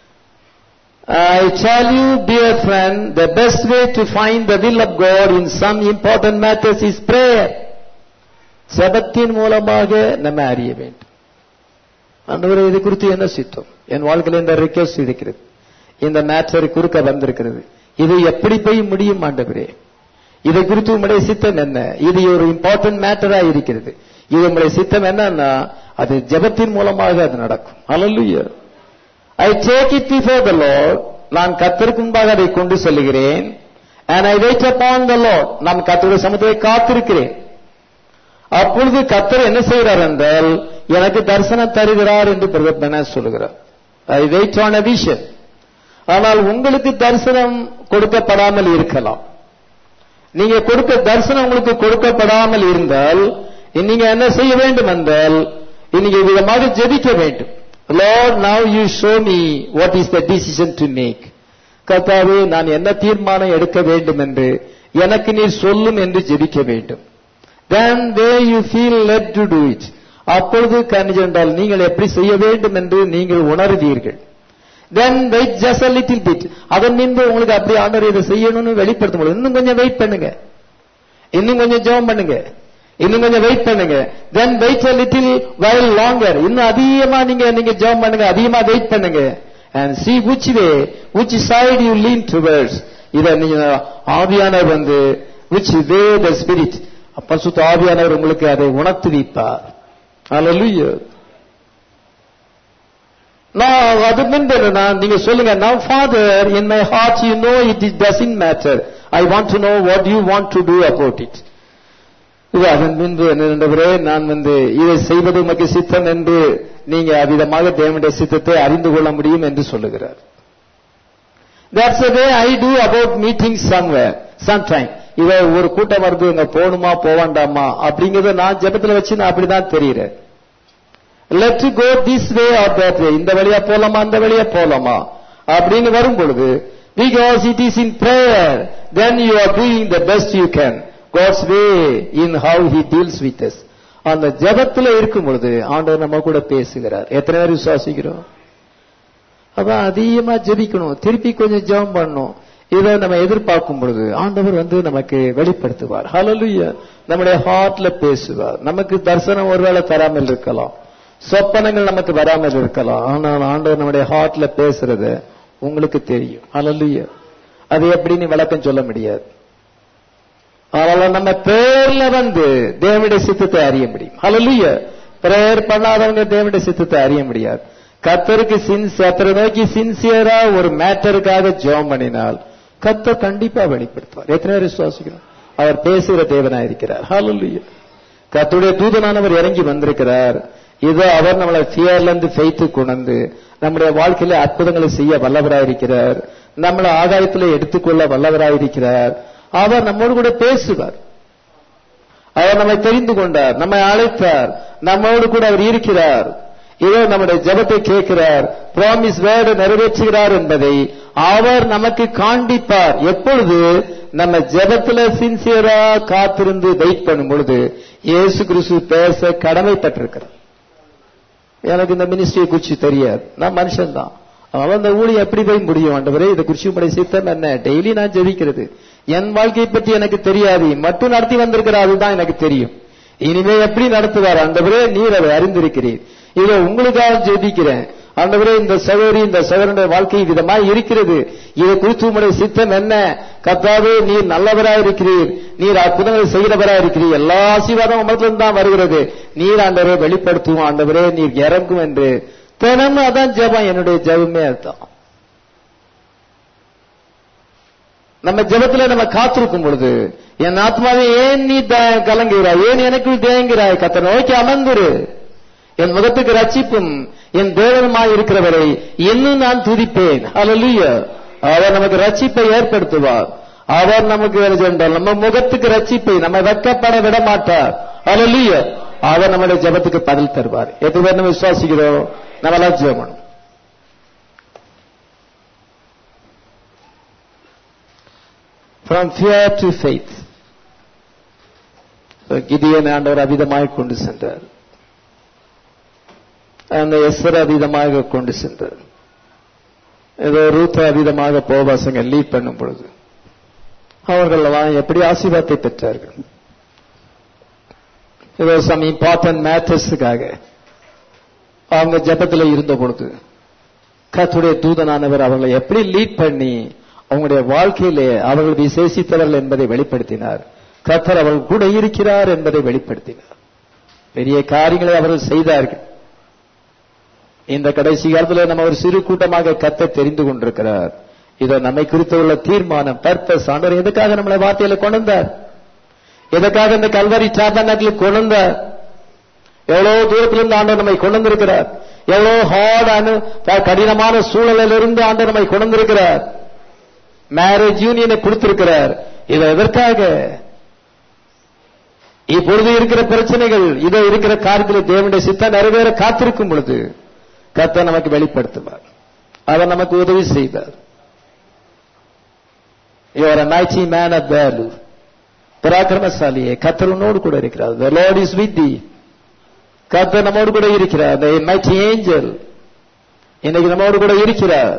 I tell you, dear friend, the best way to find the will of God in some important matters is prayer. செபத்தின் மூலமாக நம்ம அறிய வேண்டும் அன்றுவரை இது குறித்து என்ன சித்தம் என் வாழ்க்கையில் இந்த ரிக்வஸ்ட் இருக்கிறது இந்த மேட்டர் குறுக்க வந்திருக்கிறது இது எப்படி போய் முடியும் ஆண்டவரே இதை குறித்து உங்களுடைய சித்தம் என்ன இது ஒரு இம்பார்ட்டன்ட் மேட்டரா இருக்கிறது இது உங்களுடைய சித்தம் என்னன்னா அது ஜபத்தின் மூலமாக அது நடக்கும் அலல்லுயா I take it before the Lord நான் கத்தருக்கு முன்பாக அதை கொண்டு செல்லுகிறேன் and I wait upon the Lord நான் கர்த்தருடைய சமூகத்தை காத்திருக்கிறேன் அப்பொழுது கர்த்தர் என்ன செய்கிறார் என்றால் எனக்கு தரிசனம் தருகிறார் என்று பிரதம சொல்லுகிறார் I wait on a vision ஆனால் உங்களுக்கு தரிசனம் கொடுக்கப்படாமல் இருக்கலாம் நீங்க கொடுக்க தரிசனம் உங்களுக்கு கொடுக்கப்படாமல் இருந்தால் நீங்க என்ன செய்ய வேண்டும் என்றால் இன்னைக்கு விதமாக ஜெபிக்க வேண்டும் Lord now you show me what is the decision to make கர்த்தாவே நான் என்ன தீர்மானம் எடுக்க வேண்டும் என்று எனக்கு நீர் சொல்லும் என்று ஜெபிக்க வேண்டும் then way you feel led to do it அப்பொழுது கணிஜென்றால் நீங்கள் எப்படி செய்ய வேண்டும் என்று நீங்கள் உணர்வீர்கள் then wait just a little bit அதன் பின்பு உங்களுக்கு அப்படி ஆண்டவர் இதை செய்யணும்னு வெளிப்படுத்த முடியும் இன்னும் கொஞ்சம் வெயிட் பண்ணுங்க இன்னும் கொஞ்சம் ஜெபம் பண்ணுங்க இன்னும் கொஞ்சம் வெயிட் பண்ணுங்க then wait a little while longer இன்னும் அதிகமா நீங்க நீங்க ஜெபம் பண்ணுங்க அதிகமா வெயிட் பண்ணுங்க and see which way which side you lean towards இத நீங்க ஆவியானவர் வந்து which way the spirit பரிசுத்த ஆவியானவர் உங்களுக்கு அதை உணர்த்துவிப்பார் Hallelujah நான் அது பின்பு நான் நீங்க சொல்லுங்க now father in my heart you know it it doesn't matter i want to know what you want to do about it இது அதன் பின்பு என்னவரே நான் வந்து இதை செய்வது உமக்கு சித்தம் என்று நீங்க அவ்விதமாக தேவனுடைய சித்தத்தை அறிந்து கொள்ள முடியும் என்று சொல்லுகிறார் that's way I do about meeting somewhere sometime இவ ஒரு கூட்டம் வருது இங்க போகணுமா போவாண்டாமா அப்படிங்கறத நான் ஜெபத்துல வச்சு நான் அப்படிதான் தெரியுறேன் let go this way or that way இந்த வழியா போலாமா அந்த வழியா போலாமா அப்படின்னு வரும் பொழுது because it is in prayer then you are doing the best you can God's way in how he deals with us அந்த ஜபத்துல இருக்கும் பொழுது ஆண்டவர் நம்ம கூட பேசுகிறார் எத்தனை பேர் விசுவாசிக்கிறோம் அப்ப அதிகமா ஜெபிக்கணும் திருப்பி கொஞ்சம் ஜெபம் பண்ணணும் இதை நம்ம எதிர்பார்க்கும் பொழுது ஆண்டவர் வந்து நமக்கு வெளிப்படுத்துவார் ஹalleluya நம்முடைய ஹார்ட்ல பேசுவார் நமக்கு தரிசனம் ஒருவேளை தராமல் இருக்கலாம் சொப்பனங்கள் நமக்கு வராமல் இருக்கலாம் ஆனால் ஆண்டவர் நம்முடைய ஹார்ட்ல பேசுறது உங்களுக்கு தெரியும் ஹalleluya அது எப்படின்னு விளக்கம் சொல்ல முடியாது அதனால நம்ம பேர்ல வந்து தேவனுடைய சித்தத்தை அறிய முடியும் ஹalleluya பிரேயர் பண்ணாதவங்க தேவனுடைய சித்தத்தை அறிய முடியாது கத்தருக்கு சின்ஸ் கத்தரை நோக்கி சின்சியரா ஒரு மேட்டருக்காக ஜெபம் பண்ணினால் கத்தர் கண்டிப்பா வெளிப்படுத்துவார் எத்தனை பேர் விசுவாசிக்கிறோம் அவர் பேசுகிற தேவனா இருக்கிறார் ஹalleluya கத்துடைய தூதனானவர் இறங்கி வந்திருக்கிறார் இதோ அவர் நம்மளை ஃபியர்ல இருந்து ஃபெய்த்து கொண்டு நம்முடைய வாழ்க்கையில அற்புதங்களை செய்ய வல்லவராயிருக்கிறார் நம்மளை ஆகாயத்துல எடுத்துக்கொள்ள வல்லவராயிருக்கிறார் அவர் நம்மோடு கூட பேசுவார் அவர் நம்மை தெரிந்து கொண்டார் நம்மை அழைத்தார் நம்மோடு கூட அவர் இருக்கிறார் இதோ நம்முடைய ஜெபத்தை கேட்கிறார் ப்ராமிஸ் வேர்டு நிறைவேற்றுகிறார் என்பதை அவர் நமக்கு காண்பிப்பார் எப்பொழுது நம்ம ஜெபத்துல சின்சியரா காத்திருந்து வெயிட் பண்ணும் பொழுது இயேசு கிறிஸ்து பேச கடமைப்பட்டிருக்கிறார் எனக்கு இந்த மினிஸ்ட்ரியை குறிச்சு தெரியாது நான் மனுஷன் தான் அதனால இந்த ஊழியம் எப்படி போய் முடியும் ஆண்டவரே இதை குறிச்சு உங்களுடைய சித்தம் என்ன டெய்லி நான் ஜெபிக்கிறது என் வாழ்க்கையை பற்றி எனக்கு தெரியாது மட்டும் நடத்தி வந்திருக்கிற அதுதான் எனக்கு தெரியும் இனிமே எப்படி நடத்துவார் ஆண்டவரே நீர் அதை அறிந்திருக்கிறீர் இதை உங்களுக்காக ஜெபிக்கிறேன் ஆண்டவரே இந்த சகோதரி இந்த சகோதரனுடைய வாழ்க்கை விதமா இருக்கிறது இதை குறித்து உங்களுடைய சித்தம் என்ன கத்தாவே நீர் நல்லவரா இருக்கிறீர் நீர் அற்புதங்களை செய்கிறவரா இருக்கிறீர் எல்லா ஆசீர்வாதம் உமத்திலிருந்து தான் வருகிறது நீர் ஆண்டவரே வெளிப்படுத்துவோம் ஆண்டவரே நீர் இறங்கும் என்று தினமும் அதான் ஜெபம் என்னுடைய ஜெபமே அதுதான் நம்ம ஜெபத்துல நம்ம காத்திருக்கும் பொழுது என் ஆத்மாவை ஏன் நீ த- கலங்குகிறாய் ஏன் எனக்குள் தேங்குகிறாய் கத்த நோக்கி அமர்ந்துரு என் முகத்துக்கு ரட்சிப்பும் என் தேவனுமாய் இருக்கிறவரை இன்னும் நான் துதிப்பேன் ஹalleluya அவர் நமக்கு ரட்சிப்பை ஏற்படுத்துவார் அவர் நமக்கு என்ன சென்றால் நம்ம முகத்துக்கு ரட்சிப்பை நம்ம வெட்கப்பட விட மாட்டார் ஹalleluya அவர் நம்முடைய ஜெபத்துக்கு பதில் தருவார் எத்தனை பேர் நம்ம விசுவாசிக்கிறோம் நம்ம எல்லாம் ஜெபம் பண்ணணும். from fear to faith So, Gideon ஆண்டவர் அவிதமாய் கொண்டு சென்றார் அந்த எஸ்ர அதீதமாக கொண்டு சென்றார் ஏதோ ரூத்த அதீதமாக போவாசங்க லீட் பண்ணும் பொழுது அவர்கள் எல்லாம் எப்படி ஆசீர்வாதத்தை பெற்றார்கள் ஏதோ சம் இம்பார்ட்டன்ட் மேட்டர்ஸுக்காக அவங்க ஜெபத்துல இருந்த பொழுது கர்த்தருடைய தூதனானவர் அவர்களை எப்படி லீட் பண்ணி அவங்களுடைய வாழ்க்கையிலே அவர்கள் விசேஷித்தவர்கள் என்பதை வெளிப்படுத்தினார் கர்த்தர் அவர்கள் கூட இருக்கிறார் என்பதை வெளிப்படுத்தினார் பெரிய காரியங்களை அவர்கள் செய்தார்கள் இந்த கடைசி காலத்தில் நம்ம ஒரு சிறு கூட்டமாக கத்த தெரிந்து கொண்டிருக்கிறார் இதோ நம்மை குறித்து உள்ள தீர்மானம் பர்பஸ் ஆண்டவர் எதுக்காக நம்மளை வார்த்தையில கொண்டு வந்தார் எதுக்காக இந்த கல்வரி சாத்தானத்தில் கொண்டு வந்தார் எவ்வளவு தூரத்திலிருந்து ஆண்டவர் நம்மை கொண்டு வந்திருக்கிறார் எவ்வளவு ஹார்டான கடினமான சூழலில் இருந்து ஆண்டவர் நம்மை கொண்டு வந்திருக்கிறார் மேரேஜ் யூனியனை கொடுத்திருக்கிறார் இதை எதற்காக இப்பொழுது இருக்கிற பிரச்சனைகள் இதோ இருக்கிற காரியத்தில் தேவனுடைய சித்தம் நிறைவேற காத்திருக்கும் பொழுது கர்த்தர் நமக்கு வெளிப்படுத்துவார் அவர் நமக்கு உதவி செய்வார் your mighty man of value பராக்கிரமசாலியே கர்த்தர் உன்னோடு கூட இருக்கிறார் the lord is with thee கர்த்தர் நம்மோடு கூட இருக்கிறார் the mighty angel இன்னைக்கு நம்மோடு கூட இருக்கிறார்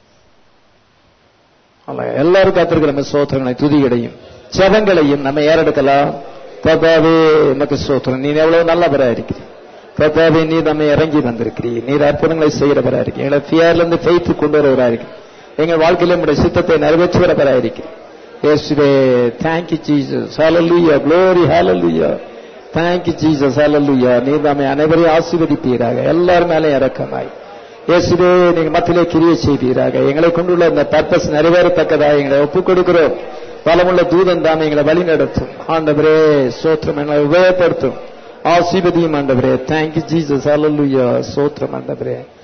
அல்ல, எல்லாரும் காத்திருக்கிற நம்ம சோத்திரங்களை துதிகளையும் ஜெபங்களையும் நம்ம ஏறெடுக்கலாம் கர்த்தாவே நமக்கு சோத்திரம் நீ எவ்வளவு நல்லவரா இருக்கிறீர் கர்த்தாவே நீ நம்ம இறங்கி வந்திருக்கிறீர் நீர் அற்புதங்களை செய்கிறவரா இருக்கிறீர் எங்களை ஃபியர்ல இருந்து ஃபெய்த் கொண்டு வருவரா இருக்கிறீர் எங்கள் வாழ்க்கையில நம்முடைய சித்தத்தை நிறைவேற்றுகிறவரா இருக்கிறீர் இயேசுவே thank you Jesus hallelujah glory hallelujah thank you Jesus hallelujah நீர் நம்மை அனைவரையும் ஆசீர்வதிப்பீராக எல்லார் மேலே இறக்கமாய் இயேசுவே நீங்க மத்தியிலே கிரியை செய்வீராக எங்களை கொண்டுள்ள இந்த பர்பஸ் நிறைவேறத்தக்கதாக எங்களை ஒப்புக் கொடுக்கிறோம் பலமுள்ள தூதன் தாமே எங்களை வழி நடத்தும் ஆண்டவரே சோத்திரம் எங்களை உபயோகப்படுத்தும் ஆசீர்வதியும் ஆண்டவரே தேங்க்யூ ஜீசஸ் அல்லலுயா சோத்திரம் ஆண்டவரே